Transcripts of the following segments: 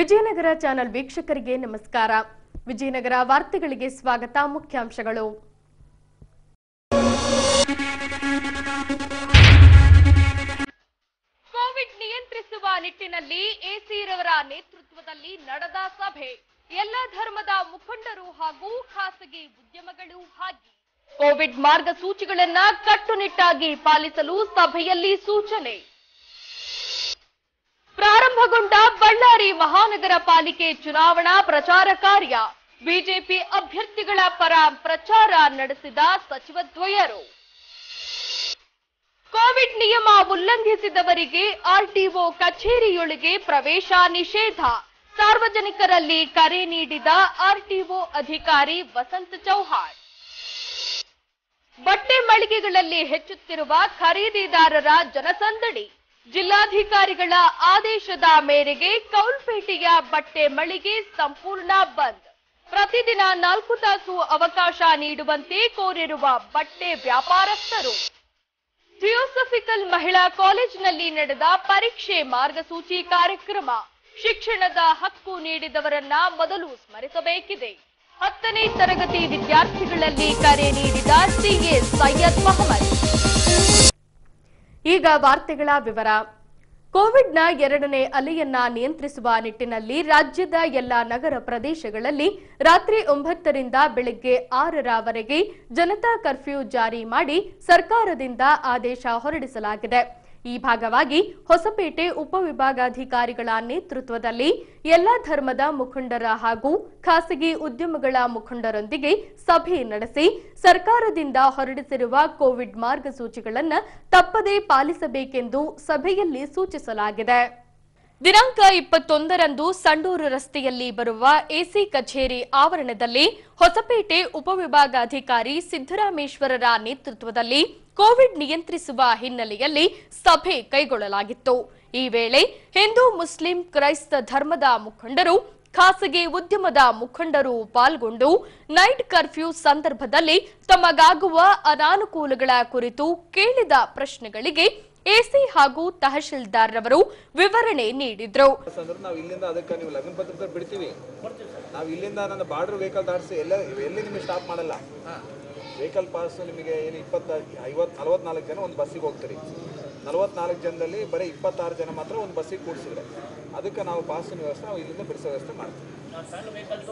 Vijayanagara channel ವೀಕ್ಷಕರಿಗೆ ನಮಸ್ಕಾರ ವಿಜಯನಗರ ವಾರ್ತೆಗಳಿಗೆ ಸ್ವಾಗತ ಮುಖ್ಯಾಂಶಗಳು ಕೋವಿಡ್ ನಿಯಂತ್ರಿಸುವ ನಿಟ್ಟಿನಲ್ಲಿ ಎಸಿರವರ ನೇತೃತ್ವದಲ್ಲಿ ನಡೆದ ಸಭೆ ಎಲ್ಲ ಧರ್ಮದ ಮುಖಂಡರು ಹಾಗೂ ಖಾಸಗಿ ಉದ್ಯಮಗಳು ಭಾಗಿ ಕೋವಿಡ್ ಮಾರ್ಗಸೂಚಿಗಳನ್ನ ಕಟ್ಟುನಿಟ್ಟಾಗಿ ಪಾಲಿಸಲು ಸಭೆಯಲ್ಲಿ ಸೂಚನೆ ಪ್ರಾರಂಭಗೊಂಡ ಬಳ್ಳಾರಿ ಮಹಾನಗರ ಪಾಲಿಕೆ ಚುನಾವಣಾ ಪ್ರಚಾರ ಕಾರ್ಯ ಬಿಜೆಪಿ ಅಭ್ಯರ್ಥಿಗಳ ಪರ ಪ್ರಚಾರ ನಡೆಸಿದ ಸಚಿವದ್ವಯರು ಕೋವಿಡ್ ನಿಯಮ ಉಲ್ಲಂಘಿಸಿದವರಿಗೆ ಆರ್ಟಿಒ ಕಚೇರಿಯೊಳಗೆ ಪ್ರವೇಶ ನಿಷೇಧ ಸಾರ್ವಜನಿಕರಲ್ಲಿ ಕರೆ ನೀಡಿದ ಆರ್ಟಿಒ ಅಧಿಕಾರಿ ವಸಂತ್ ಚೌಹಾಣ್ ಬಟ್ಟೆ ಮಳಿಗೆಗಳಲ್ಲಿ ಹೆಚ್ಚುತ್ತಿರುವ ಖರೀದಿದಾರರ ಜನಸಂದಣಿ ಜಿಲ್ಲಾಧಿಕಾರಿಗಳ ಆದೇಶದ ಮೇರೆಗೆ ಕೌಲ್ಪೇಟೆಯ ಬಟ್ಟೆ ಮಳಿಗೆ ಸಂಪೂರ್ಣ ಬಂದ್ ಪ್ರತಿದಿನ ನಾಲ್ಕು ತಾಸು ಅವಕಾಶ ನೀಡುವಂತೆ ಕೋರಿರುವ ಬಟ್ಟೆ ವ್ಯಾಪಾರಸ್ಥರು ಥಿಯೋಸಫಿಕಲ್ ಮಹಿಳಾ ಕಾಲೇಜಿನಲ್ಲಿ ನಡೆದ ಪರೀಕ್ಷೆ ಮಾರ್ಗಸೂಚಿ ಕಾರ್ಯಕ್ರಮ ಶಿಕ್ಷಣದ ಹಕ್ಕು ನೀಡಿದವರನ್ನ ಮೊದಲು ಸ್ಮರಿಸಬೇಕಿದೆ ಹತ್ತನೇ ತರಗತಿ ವಿದ್ಯಾರ್ಥಿಗಳಲ್ಲಿ ಕರೆ ನೀಡಿದ ಸಿಎ ಸೈಯದ್ ಮಹಮ್ಮದ್ ಈಗ ವಾರ್ತೆಗಳ ವಿವರ ಕೋವಿಡ್ನ ಎರಡನೇ ಅಲೆಯನ್ನ ನಿಯಂತ್ರಿಸುವ ನಿಟ್ಟಿನಲ್ಲಿ ರಾಜ್ಯದ ಎಲ್ಲ ನಗರ ಪ್ರದೇಶಗಳಲ್ಲಿ ರಾತ್ರಿ ಒಂಬತ್ತರಿಂದ ಬೆಳಗ್ಗೆ ಆರರವರೆಗೆ ಜನತಾ ಕರ್ಫ್ಯೂ ಜಾರಿ ಮಾಡಿ ಸರ್ಕಾರದಿಂದ ಆದೇಶ ಹೊರಡಿಸಲಾಗಿದೆ ಈ ಭಾಗವಾಗಿ ಹೊಸಪೇಟೆ ಉಪವಿಭಾಗಾಧಿಕಾರಿಗಳ ನೇತೃತ್ವದಲ್ಲಿ ಎಲ್ಲ ಧರ್ಮದ ಮುಖಂಡರ ಹಾಗೂ ಖಾಸಗಿ ಉದ್ಯಮಗಳ ಮುಖಂಡರೊಂದಿಗೆ ಸಭೆ ನಡೆಸಿ ಸರ್ಕಾರದಿಂದ ಹೊರಡಿಸಿರುವ ಕೋವಿಡ್ ಮಾರ್ಗಸೂಚಿಗಳನ್ನು ತಪ್ಪದೇ ಪಾಲಿಸಬೇಕೆಂದು ಸಭೆಯಲ್ಲಿ ಸೂಚಿಸಲಾಗಿದೆ ದಿನಾಂಕ ಇಪ್ಪತ್ತೊಂದರಂದು ಸಂಡೂರು ರಸ್ತೆಯಲ್ಲಿ ಬರುವ ಎಸಿ ಕಚೇರಿ ಆವರಣದಲ್ಲಿ ಹೊಸಪೇಟೆ ಉಪವಿಭಾಗಾಧಿಕಾರಿ ಸಿದ್ದರಾಮೇಶ್ವರರ ನೇತೃತ್ವದಲ್ಲಿ ಕೋವಿಡ್ ನಿಯಂತ್ರಿಸುವ ಹಿನ್ನೆಲೆಯಲ್ಲಿ ಸಭೆ ಕೈಗೊಳ್ಳಲಾಗಿತ್ತು ಈ ವೇಳೆ ಹಿಂದೂ ಮುಸ್ಲಿಂ ಕ್ರೈಸ್ತ ಧರ್ಮದ ಮುಖಂಡರು ಖಾಸಗಿ ಉದ್ಯಮದ ಮುಖಂಡರು ಪಾಲ್ಗೊಂಡು ನೈಟ್ ಕರ್ಫ್ಯೂ ಸಂದರ್ಭದಲ್ಲಿ ತಮಗಾಗುವ ಅನಾನುಕೂಲಗಳ ಕುರಿತು ಕೇಳಿದ ಪ್ರಶ್ನೆಗಳಿಗೆ ಎಸಿ ಹಾಗೂ ತಹಶೀಲ್ದಾರ್ ರವರು ವಿವರಣೆ ನೀಡಿದ್ರು ಅಂದ್ರೆ ನಾವು ಇಲ್ಲಿಂದ ಅದಕ್ಕೆ ನೀವು ಲಗ್ನ ಪತ್ರಿಕೆ ಬಿಡ್ತೀವಿ ನಾವು ಇಲ್ಲಿಂದ ನನ್ನ ಬಾರ್ಡರ್ ವೆಹಿಕಲ್ ದಾಟಿಸಿ ಎಲ್ಲ ಎಲ್ಲಿ ನಿಮಗೆ ಸ್ಟಾಪ್ ಮಾಡಲ್ಲ ವೆಹಿಕಲ್ ಪಾಸ್ ನಿಮಗೆ ಏನು ಇಪ್ಪತ್ತ ಐವತ್ತು ನಲವತ್ನಾಲ್ಕು ಜನ ಒಂದು ಬಸ್ಸಿಗೆ ಹೋಗ್ತೀರಿ ನಲವತ್ನಾಲ್ಕು ಜನದಲ್ಲಿ ಬರೀ ಇಪ್ಪತ್ತಾರು ಜನ ಮಾತ್ರ ಒಂದು ಬಸ್ಸಿಗೆ ಕೂಡಿಸಿದ್ರೆ ಅದಕ್ಕೆ ನಾವು ಪಾಸಿನ ವ್ಯವಸ್ಥೆ ನಾವು ಇಲ್ಲಿಂದ ಬಿಡಿಸೋ ವ್ಯವಸ್ಥೆ ಮಾಡ್ತೀವಿ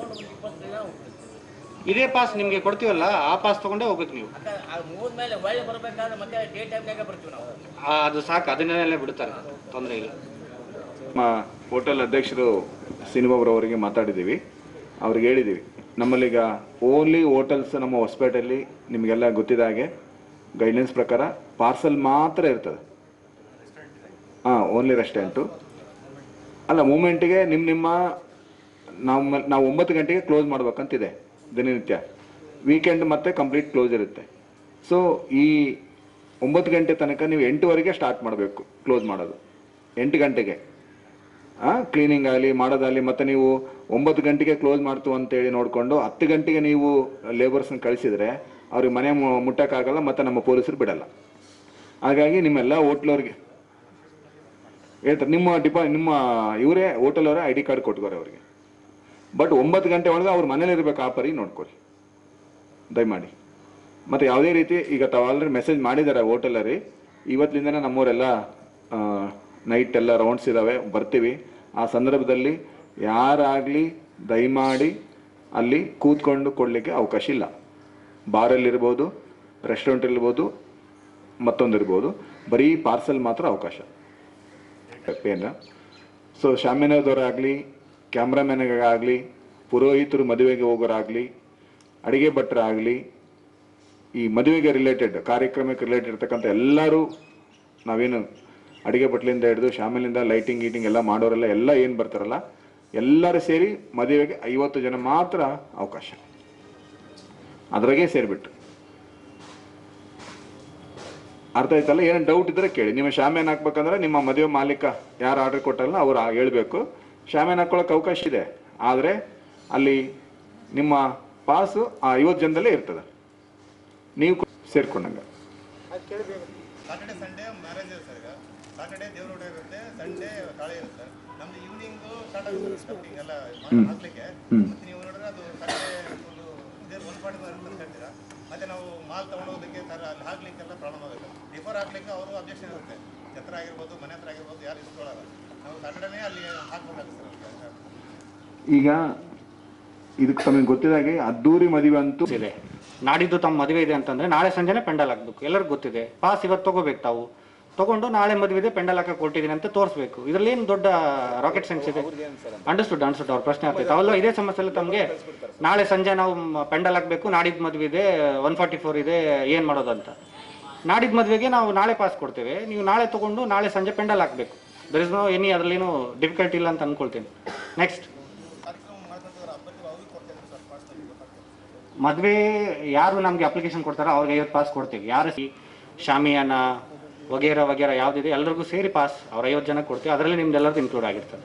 ಇದೇ ಪಾಸ್ ನಿಮಗೆ ಕೊಡ್ತೀವಲ್ಲ ಆ ಪಾಸ್ ತಗೊಂಡೇ ಹೋಗ್ಬೇಕು ನೀವು ಮುಗಿದ್ಮೇಲೆ ಒಳ್ಳೆ ಬರ್ಬೇಕಾದ್ರೆ ಮತ್ತೆ ಡೇ ಟೈಮ್ನಾಗ ಬರ್ತೀವಿ ನಾವು ಆ, ಅದು ಸಾಕು ಅದನ್ನೆಲ್ಲ ಬಿಡ್ತಾರೆ ತೊಂದರೆ ಇಲ್ಲ ನಮ್ಮ ಹೋಟೆಲ್ ಅಧ್ಯಕ್ಷರು ಸಿನಿಮಾಬ್ರವರಿಗೆ ಮಾತಾಡಿದ್ದೀವಿ ಅವ್ರಿಗೆ ಹೇಳಿದ್ದೀವಿ ನಮ್ಮಲ್ಲೀಗ ಓನ್ಲಿ ಹೋಟೆಲ್ಸ್ ನಮ್ಮ ಹೊಸಪೇಟೆಯಲ್ಲಿ ನಿಮಗೆಲ್ಲ ಗೊತ್ತಿದ ಹಾಗೆ ಗೈಡ್ಲೈನ್ಸ್ ಪ್ರಕಾರ ಪಾರ್ಸಲ್ ಮಾತ್ರ ಇರ್ತದೆ ಹಾಂ ಓನ್ಲಿ ರೆಸ್ಟೋರೆಂಟು ಅಲ್ಲ ಮೂಮೆಂಟಿಗೆ ನಿಮ್ಮ ನಿಮ್ಮ ನಾವು ಮ- ನಾವು ಒಂಬತ್ತು ಗಂಟೆಗೆ ಕ್ಲೋಸ್ ಮಾಡ್ಬೇಕಂತಿದೆ ದಿನನಿತ್ಯ ವೀಕೆಂಡ್ ಮತ್ತೆ ಕಂಪ್ಲೀಟ್ ಕ್ಲೋಸ್ ಇರುತ್ತೆ ಸೊ ಈ ಒಂಬತ್ತು ಗಂಟೆ ತನಕ ನೀವು ಎಂಟುವರೆಗೆ ಸ್ಟಾರ್ಟ್ ಮಾಡಬೇಕು ಕ್ಲೋಸ್ ಮಾಡೋದು ಎಂಟು ಗಂಟೆಗೆ ಕ್ಲೀನಿಂಗ್ ಆಗಲಿ ಮಾಡೋದಾಗಲಿ ಮತ್ತು ನೀವು ಒಂಬತ್ತು ಗಂಟೆಗೆ ಕ್ಲೋಸ್ ಮಾಡ್ತು ಅಂತೇಳಿ ನೋಡಿಕೊಂಡು ಹತ್ತು ಗಂಟೆಗೆ ನೀವು ಲೇಬರ್ಸ್ನ ಕಳಿಸಿದ್ರೆ ಅವ್ರಿಗೆ ಮನೆ ಮು- ಮುಟ್ಟಕ್ಕಾಗಲ್ಲ ಮತ್ತು ನಮ್ಮ ಪೊಲೀಸರು ಬಿಡಲ್ಲ ಹಾಗಾಗಿ ನಿಮ್ಮೆಲ್ಲ ಹೋಟ್ಲವ್ರಿಗೆ ಹೇಳ್ತಾರೆ ನಿಮ್ಮ ಡಿಪಾ ನಿಮ್ಮ ಇವರೇ ಹೋಟೆಲ್ ಅವರೇ ಐ ಡಿ ಕಾರ್ಡ್ ಕೊಟ್ಕೋರೆ ಅವ್ರಿಗೆ ಬಟ್ ಒಂಬತ್ತು ಗಂಟೆ ಒಳಗೆ ಅವ್ರ ಮನೇಲಿ ಇರ್ಬೇಕು ಆ ಪರಿ ನೋಡ್ಕೊಳ್ಳಿ ದಯಮಾಡಿ ಮತ್ತು ಯಾವುದೇ ರೀತಿ ಈಗ ತಾವು ಆಲ್ರೆಡಿ ಮೆಸೇಜ್ ಮಾಡಿದ್ದಾರೆ ಹೋಟೆಲಲ್ಲಿ ಇವತ್ತಿಂದನೇ ನಮ್ಮವರೆಲ್ಲ ನೈಟ್ ಎಲ್ಲ ರೌಂಡ್ಸ್ ಇದ್ದಾವೆ ಬರ್ತೀವಿ ಆ ಸಂದರ್ಭದಲ್ಲಿ ಯಾರಾಗಲಿ ದಯಮಾಡಿ ಅಲ್ಲಿ ಕೂತ್ಕೊಂಡು ಕೊಡಲಿಕ್ಕೆ ಅವಕಾಶ ಇಲ್ಲ ಬಾರಲ್ಲಿರ್ಬೋದು ರೆಸ್ಟೋರೆಂಟ್ ಇರ್ಬೋದು ಮತ್ತೊಂದಿರ್ಬೋದು ಬರೀ ಪಾರ್ಸಲ್ ಮಾತ್ರ ಅವಕಾಶ ಪೇನ ಸೊ ಶಾಮಿಯಾನದವರಾಗಲಿ ಕ್ಯಾಮ್ರಾಮ್ಯಾನ್ಗಾಗಲಿ ಪುರೋಹಿತರು ಮದುವೆಗೆ ಹೋಗೋರಾಗಲಿ ಅಡಿಗೆ ಭಟ್ರಾಗಲಿ ಈ ಮದುವೆಗೆ ರಿಲೇಟೆಡ್ ಕಾರ್ಯಕ್ರಮಕ್ಕೆ ರಿಲೇಟೆಡ್ ಇರ್ತಕ್ಕಂಥ ಎಲ್ಲರೂ ನಾವೇನು ಅಡಿಗೆ ಭಟ್ಲಿಂದ ಹಿಡಿದು ಶಾಮಿಲಿಂದ ಲೈಟಿಂಗ್ ಗೀಟಿಂಗ್ ಎಲ್ಲ ಮಾಡೋರೆಲ್ಲ ಎಲ್ಲ ಏನು ಬರ್ತಾರಲ್ಲ ಎಲ್ಲರೂ ಸೇರಿ ಮದುವೆಗೆ ಐವತ್ತು ಜನ ಮಾತ್ರ ಅವಕಾಶ ಅದ್ರಾಗೆ ಸೇರಿಬಿಟ್ಟು ಅರ್ಥ ಆಯ್ತಲ್ಲ ಏನೇನು ಡೌಟ್ ಇದ್ರೆ ಕೇಳಿ ನಿಮ್ಮ ಶಾಮಿಯಾನ ಹಾಕ್ಬೇಕಂದ್ರೆ ನಿಮ್ಮ ಮದುವೆ ಮಾಲೀಕ ಯಾರು ಆರ್ಡರ್ ಕೊಟ್ಟಾರಲ್ಲ ಅವ್ರು ಆ- ಹೇಳ್ಬೇಕು ಶಾಮಿಯಾನ ಹಾಕೊಳ್ಳೋಕೆ ಅವಕಾಶ ಇದೆ ಆದರೆ ಅಲ್ಲಿ ನಿಮ್ಮ ಪಾಸು ಆ ಐವತ್ತು ಜನದಲ್ಲೇ ಇರ್ತದೆ ನೀವು ಸೇರ್ಕೊಂಡಂಗೆ ಸಾಟರ್ಡೆ ಸಂಡೇ ಮ್ಯಾರೇಜ್ ಸರ್ ಈಗ ಸಾಟರ್ಡೆ ದೇವ್ರ ಇರುತ್ತೆ ಸಂಡೇ ಕಾಳೆ ಇರುತ್ತೆ ನಮ್ದು ಈವ್ನಿಂಗು ಸ್ಟಾರ್ಟ್ ಆಗುತ್ತೆ ಸ್ಟಾರ್ಟಿಂಗ್ ಎಲ್ಲ ಹಾಕ್ಲಿಕ್ಕೆ ಮತ್ತೆ ನೀವು ನೋಡಿದ್ರೆ ಅದು ಸಂಡೇ ಒಂದು ಇದೇ ಒಂದು ಪಾಟಿ ಅಂತ ಹೇಳ್ತೀರಾ ಮತ್ತೆ ನಾವು ಮಾಲ್ ತಗೊಂಡೋದಕ್ಕೆ ತರ ಅಲ್ಲಿ ಹಾಕ್ಲಿಕ್ಕೆಲ್ಲ ಪ್ರಾಬ್ಲಮ್ ಆಗುತ್ತೆ ಡಿಫರ್ ಹಾಕ್ಲಿಕ್ಕೆ ಅವರು ಅಬ್ಜೆಕ್ಷನ್ ಇರುತ್ತೆ ಛತ್ರ ಆಗಿರ್ಬೋದು ಮನೆ ಹತ್ರ ಆಗಿರ್ಬೋದು ಯಾರು ಇಸ್ಕೊಳ್ಳಲ್ಲ ನಾವು ಸಾಟರ್ಡೇನೇ ಅಲ್ಲಿ ಹಾಕ್ಬೇಕಾಗುತ್ತೆ ಸರ್ ನಮಗೆ ಈಗ ಇದಕ್ಕೆ ತಮಗೆ ಗೊತ್ತಿದಾಗೆ ಅದ್ದೂರಿ ಮದುವೆ ಅಂತೂ ಇದೆ ನಾಡಿದ್ದು ತಮ್ಮ ಮದುವೆ ಇದೆ ಅಂತಂದ್ರೆ ನಾಳೆ ಸಂಜೆನೆ ಪೆಂಡಲ್ ಹಾಕ್ಬೇಕು ಎಲ್ಲರಿಗೂ ಗೊತ್ತಿದೆ ಪಾಸ್ ಇವತ್ತು ತಗೋಬೇಕು ತಾವು ತಗೊಂಡು ನಾಳೆ ಮದುವೆ ಇದೆ ಪೆಂಡಲ್ ಹಾಕಕ್ಕೆ ಕೊಟ್ಟಿದ್ದೀನಿ ಅಂತ ತೋರಿಸ್ಬೇಕು ಇದ್ರಲ್ಲಿ ಏನು ದೊಡ್ಡ ರಾಕೆಟ್ ಸೈನ್ಸ್ ಇದೆ ಅಂಡರ್ಸ್ಟುಡ್ ಅಂಡರ್ಸ್ಟುಡ್ ಅವ್ರ ಪ್ರಶ್ನೆ ಆಗ್ತೈತೆ ಅವೆಲ್ಲ ಇದೇ ಸಮಸ್ಯೆ ತಮಗೆ ನಾಳೆ ಸಂಜೆ ನಾವು ಪೆಂಡಲ್ ಹಾಕಬೇಕು ನಾಡಿದ್ದು ಮದುವೆ ಇದೆ ಒನ್ ಫಾರ್ಟಿ ಫೋರ್ ಇದೆ ಏನು ಮಾಡೋದು ಅಂತ ನಾಡಿದ್ದು ಮದುವೆಗೆ ನಾವು ನಾಳೆ ಪಾಸ್ ಕೊಡ್ತೇವೆ ನೀವು ನಾಳೆ ತಗೊಂಡು ನಾಳೆ ಸಂಜೆ ಪೆಂಡಲ್ ಹಾಕಬೇಕು ದರ್ ಇಸ್ ನೋ ಎನಿ ಅದರಲ್ಲೇನು ಡಿಫಿಕಲ್ಟಿ ಇಲ್ಲ ಅಂತ ಅನ್ಕೊಳ್ತೀನಿ ನೆಕ್ಸ್ಟ್ ಮದುವೆ ಯಾರು ನಮಗೆ ಅಪ್ಲಿಕೇಶನ್ ಕೊಡ್ತಾರೋ ಅವ್ರಿಗೆ ಐವತ್ತು ಪಾಸ್ ಕೊಡ್ತೀವಿ ಯಾರು ಸಿ- ಶಾಮಿಯಾನ ವಗೇರ ವಗೇರ ಯಾವ್ದಿದೆ ಎಲ್ಲರಿಗೂ ಸೇರಿ ಪಾಸ್ ಅವ್ರ ಐವತ್ತು ಜನ ಕೊಡ್ತೀವಿ ಅದರಲ್ಲಿ ನಿಮ್ದು ಎಲ್ಲರದ್ದು ಇನ್ಕ್ಲೂಡ್ ಆಗಿರ್ತದೆ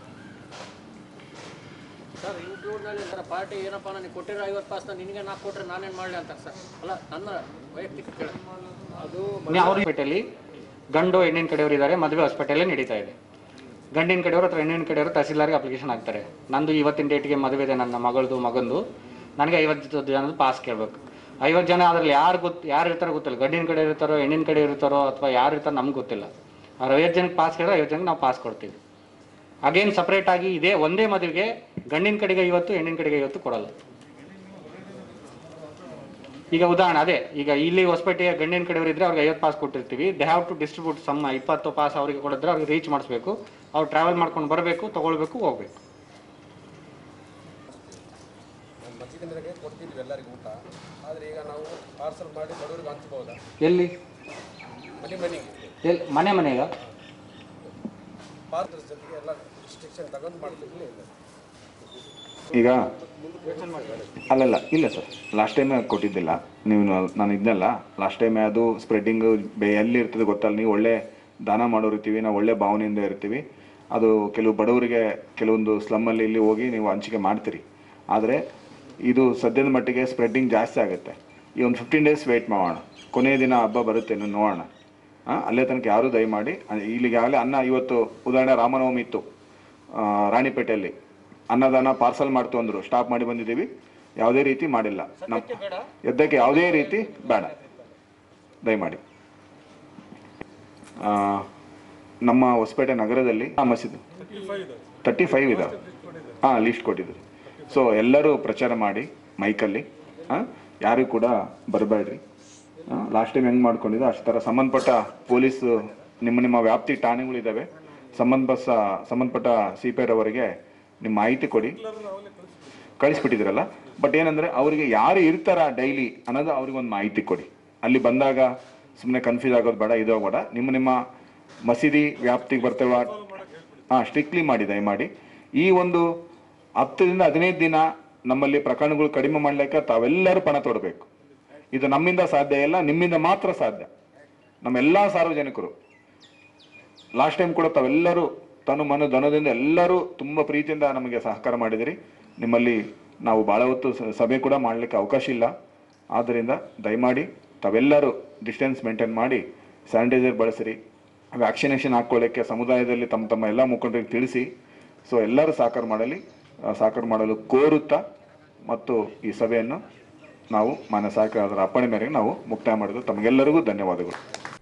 ಸರ್ ಇಂಕ್ಲೂಡ್ನಲ್ಲಿ ಸರ್ ಪಾರ್ಟಿ ಏನಪ್ಪ ನನಗೆ ಕೊಟ್ಟಿರೋ ಐವತ್ತು ಪಾಸ್ನ ನಿನಗೆ ನಾಲ್ಕು ಕೊಟ್ಟರೆ ನಾನೇನು ಮಾಡಲಿ ಅಂತ ಸರ್ ಅಲ್ಲ ನನ್ನ ವೈಯಕ್ತಿಕ ಕೇಳ ಅದು ಅವ್ರ ಹಾಸ್ಪಿಟಲ್ಲಿ ಗಂಡು ಹೆಣ್ಣಿನ ಕಡೆಯವರು ಇದ್ದಾರೆ ಮದುವೆ ಹಾಸ್ಪಿಟಲೇ ನಡೀತಾ ಇದೆ ಗಂಡಿನ ಕಡೆಯವರು ಅಥವಾ ಹೆಣ್ಣಿನ ಕಡೆಯವರು ತಹಸೀಲ್ದಾರ್ಗೆ ಅಪ್ಲಿಕೇಶನ್ ಹಾಕ್ತಾರೆ ನಂದು ಇವತ್ತಿನ ಡೇಟ್ಗೆ ಮದುವೆ ಇದೆ ನನ್ನ ಮಗಳದು ಮಗಂದು ನನಗೆ ಐವತ್ತು ಜನದ ಪಾಸ್ ಕೇಳಬೇಕು ಐವತ್ತು ಜನ ಅದ್ರಲ್ಲಿ ಯಾರು ಗೊತ್ತು ಯಾರು ಇರ್ತಾರೋ ಗೊತ್ತಿಲ್ಲ ಗಂಡಿನ ಕಡೆ ಇರ್ತಾರೋ ಹೆಣ್ಣಿನ ಕಡೆ ಇರ್ತಾರೋ ಅಥವಾ ಯಾರು ಇರ್ತಾರೋ ನಮ್ಗೆ ಗೊತ್ತಿಲ್ಲ ಅವ್ರು ಐವತ್ತು ಜನಕ್ಕೆ ಪಾಸ್ ಕೇಳಿದ್ರೆ ಐವತ್ತು ಜನಕ್ಕೆ ನಾವು ಪಾಸ್ ಕೊಡ್ತೀವಿ ಅಗೇನ್ ಸಪ್ರೇಟ್ ಆಗಿ ಇದೇ ಒಂದೇ ಮದುವೆಗೆ ಗಂಡಿನ ಕಡೆಗೆ ಐವತ್ತು ಹೆಣ್ಣಿನ ಕಡೆಗೆ ಐವತ್ತು ಕೊಡಲ್ಲ ಈಗ ಉದಾಹರಣೆ ಅದೇ ಈಗ ಇಲ್ಲಿ ಹೊಸಪೇಟೆಯ ಗಂಡಿನ ಕಡೆಯವರು ಇದ್ರೆ ಅವ್ರಿಗೆ ಐವತ್ತು ಪಾಸ್ ಕೊಟ್ಟಿರ್ತೀವಿ they have to distribute some ಇಪ್ಪತ್ತು ಪಾಸ್ ಅವರಿಗೆ ಕೊಡಿದ್ರೆ ಅವ್ರಿಗೆ ರೀಚ್ ಮಾಡಿಸ್ಬೇಕು ಅವ್ರು ಟ್ರಾವೆಲ್ ಮಾಡ್ಕೊಂಡು ಬರಬೇಕು ತಗೊಳ್ಬೇಕು ಹೋಗ್ಬೇಕು ಮಸೀದಿನವರೆಗೆ ಕೊಡ್ತಿದ್ವಿ ಎಲ್ಲರಿಗೂ ಊಟ ಆದರೆ ಈಗ ನಾವು ಪಾರ್ಸಲ್ ಮಾಡಿ ಬಡವರಿಗೆ ಹಂಚ್ಬೋದಾ ಎಲ್ಲಿ ಮನೆ ಮನೆಗೆ ಎಲ್ಲಿ ಮನೆ ಮನೆಗ ಪಾರ್ಸಲ್ ಜೊತೆಗೆ ಎಲ್ಲ ರಿಸ್ಟ್ರಿಕ್ಷನ್ ತಗೊಂಡು ಮಾಡ್ತಿದ್ವಿ ಇಲ್ಲ ಈಗ ಅಲ್ಲಲ್ಲ ಇಲ್ಲ ಸರ್ ಲಾಸ್ಟ್ ಟೈಮ್ ಕೊಟ್ಟಿದ್ದಿಲ್ಲ ನೀವು ನಾನು ಇದ್ನಲ್ಲ ಲಾಸ್ಟ್ ಟೈಮ್ ಅದು ಸ್ಪ್ರೆಡ್ಡಿಂಗ್ ಎಲ್ಲಿ ಇರ್ತದೆ ಗೊತ್ತಲ್ಲ ನೀವು ಒಳ್ಳೆ ದಾನ ಮಾಡೋರು ಇರ್ತೀವಿ ನಾವು ಒಳ್ಳೆ ಭಾವನೆಯಿಂದ ಇರ್ತೀವಿ ಅದು ಕೆಲವು ಬಡವರಿಗೆ ಕೆಲವೊಂದು ಸ್ಲಮ್ಮಲ್ಲಿ ಇಲ್ಲಿ ಹೋಗಿ ನೀವು ಹಂಚಿಕೆ ಮಾಡ್ತೀರಿ ಆದರೆ ಇದು ಸದ್ಯದ ಮಟ್ಟಿಗೆ ಸ್ಪ್ರೆಡ್ಡಿಂಗ್ ಜಾಸ್ತಿ ಆಗುತ್ತೆ ಈ ಒಂದು ಫಿಫ್ಟೀನ್ ಡೇಸ್ ವೆಯ್ಟ್ ಮಾಡೋಣ ಕೊನೆಯ ದಿನ ಹಬ್ಬ ಬರುತ್ತೆ ಇನ್ನು ನೋಡೋಣ ಹಾಂ ಅಲ್ಲೇ ತನಕ ಯಾರೂ ದಯಮಾಡಿ ಇಲ್ಲಿಗಾಗಲೇ ಅನ್ನ ಇವತ್ತು ಉದಾಹರಣೆ ರಾಮನವಮಿ ಇತ್ತು ಆ, ರಾಣಿಪೇಟೆಯಲ್ಲಿ ಅನ್ನದಾನ ಪಾರ್ಸಲ್ ಮಾಡ್ತು ಅಂದ್ರು ಸ್ಟಾಪ್ ಮಾಡಿ ಬಂದಿದ್ದೀವಿ ಯಾವುದೇ ರೀತಿ ಮಾಡಿಲ್ಲ ನಮ್ಮ ಎದ್ದಕ್ಕೆ ಯಾವುದೇ ರೀತಿ ಬೇಡ ದಯಮಾಡಿ ಆ, ನಮ್ಮ ಹೊಸಪೇಟೆ ನಗರದಲ್ಲಿ ಆ ಮಸೀದಿ ತರ್ಟಿ ಫೈವ್ ಇದಾವೆ ಹಾಂ ಲಿಸ್ಟ್ ಕೊಟ್ಟಿದ್ರು ಸೊ ಎಲ್ಲರೂ ಪ್ರಚಾರ ಮಾಡಿ ಮೈಕಲ್ಲಿ ಹಾಂ ಯಾರು ಕೂಡ ಬರಬೇಡ್ರಿ ಲಾಸ್ಟ್ ಟೈಮ್ ಹೆಂಗೆ ಮಾಡ್ಕೊಂಡಿದ್ದು ಅಷ್ಟು ಥರ ಸಂಬಂಧಪಟ್ಟ ಪೊಲೀಸ್ ನಿಮ್ಮ ನಿಮ್ಮ ವ್ಯಾಪ್ತಿ ಠಾಣೆಗಳಿದ್ದಾವೆ ಸಂಬಂಧಪಟ್ಟ ಸಂಬಂಧಪಟ್ಟ ಸಿ ಪಿ ಅವರಿಗೆ ನಿಮ್ಮ ಮಾಹಿತಿ ಕೊಡಿ ಕಳಿಸ್ಬಿಟ್ಟಿದ್ರಲ್ಲ ಬಟ್ ಏನಂದ್ರೆ ಅವರಿಗೆ ಯಾರು ಇರ್ತಾರ ಡೈಲಿ ಅನ್ನೋದು ಅವ್ರಿಗೆ ಒಂದು ಮಾಹಿತಿ ಕೊಡಿ ಅಲ್ಲಿ ಬಂದಾಗ ಸುಮ್ಮನೆ ಕನ್ಫ್ಯೂಸ್ ಆಗೋದು ಬೇಡ ಇದು ಬೇಡ ನಿಮ್ಮ ನಿಮ್ಮ ಮಸೀದಿ ವ್ಯಾಪ್ತಿಗೆ ಬರ್ತೇವ ಹಾಂ ಸ್ಟ್ರಿಕ್ಟ್ಲಿ ಮಾಡಿ ದಯಮಾಡಿ ಈ ಒಂದು ಹತ್ತರಿಂದ ಹದಿನೈದು ದಿನ ನಮ್ಮಲ್ಲಿ ಪ್ರಕರಣಗಳು ಕಡಿಮೆ ಮಾಡ್ಲಿಕ್ಕೆ ತಾವೆಲ್ಲರೂ ಪಣ ತೊಡಬೇಕು ಇದು ನಮ್ಮಿಂದ ಸಾಧ್ಯ ಇಲ್ಲ ನಿಮ್ಮಿಂದ ಮಾತ್ರ ಸಾಧ್ಯ ನಮ್ಮೆಲ್ಲ ಸಾರ್ವಜನಿಕರು ಲಾಸ್ಟ್ ಟೈಮ್ ಕೂಡ ತಾವೆಲ್ಲರೂ ತನು ಮನು ಧನದಿಂದ ಎಲ್ಲರೂ ತುಂಬ ಪ್ರೀತಿಯಿಂದ ನಮಗೆ ಸಹಕಾರ ಮಾಡಿದಿರಿ ನಿಮ್ಮಲ್ಲಿ ನಾವು ಭಾಳ ಹೊತ್ತು ಸ- ಸಭೆ ಕೂಡ ಮಾಡಲಿಕ್ಕೆ ಅವಕಾಶ ಇಲ್ಲ ಆದ್ದರಿಂದ ದಯಮಾಡಿ ತಾವೆಲ್ಲರೂ ಡಿಸ್ಟೆನ್ಸ್ ಮೇಂಟೈನ್ ಮಾಡಿ ಸ್ಯಾನಿಟೈಸರ್ ಬಳಸಿರಿ ವ್ಯಾಕ್ಸಿನೇಷನ್ ಹಾಕ್ಕೊಳ್ಳಿಕ್ಕೆ ಸಮುದಾಯದಲ್ಲಿ ತಮ್ಮ ತಮ್ಮ ಎಲ್ಲ ಮುಖಂಡರಿಗೆ ತಿಳಿಸಿ ಸೊ ಎಲ್ಲರೂ ಸಹಕಾರ ಮಾಡಲಿ ಆ, ಸಹಕಾರ ಮಾಡಲು ಕೋರುತ್ತಾ ಮತ್ತು ಈ ಸಭೆಯನ್ನು ನಾವು ಮಾನ್ಯ ಸಹಕಾರ ಅದರ ಅಪ್ಪಣೆ ಮೇರೆಗೆ ನಾವು ಮುಕ್ತಾಯ ಮಾಡಿದ್ದು ತಮಗೆಲ್ಲರಿಗೂ ಧನ್ಯವಾದಗಳು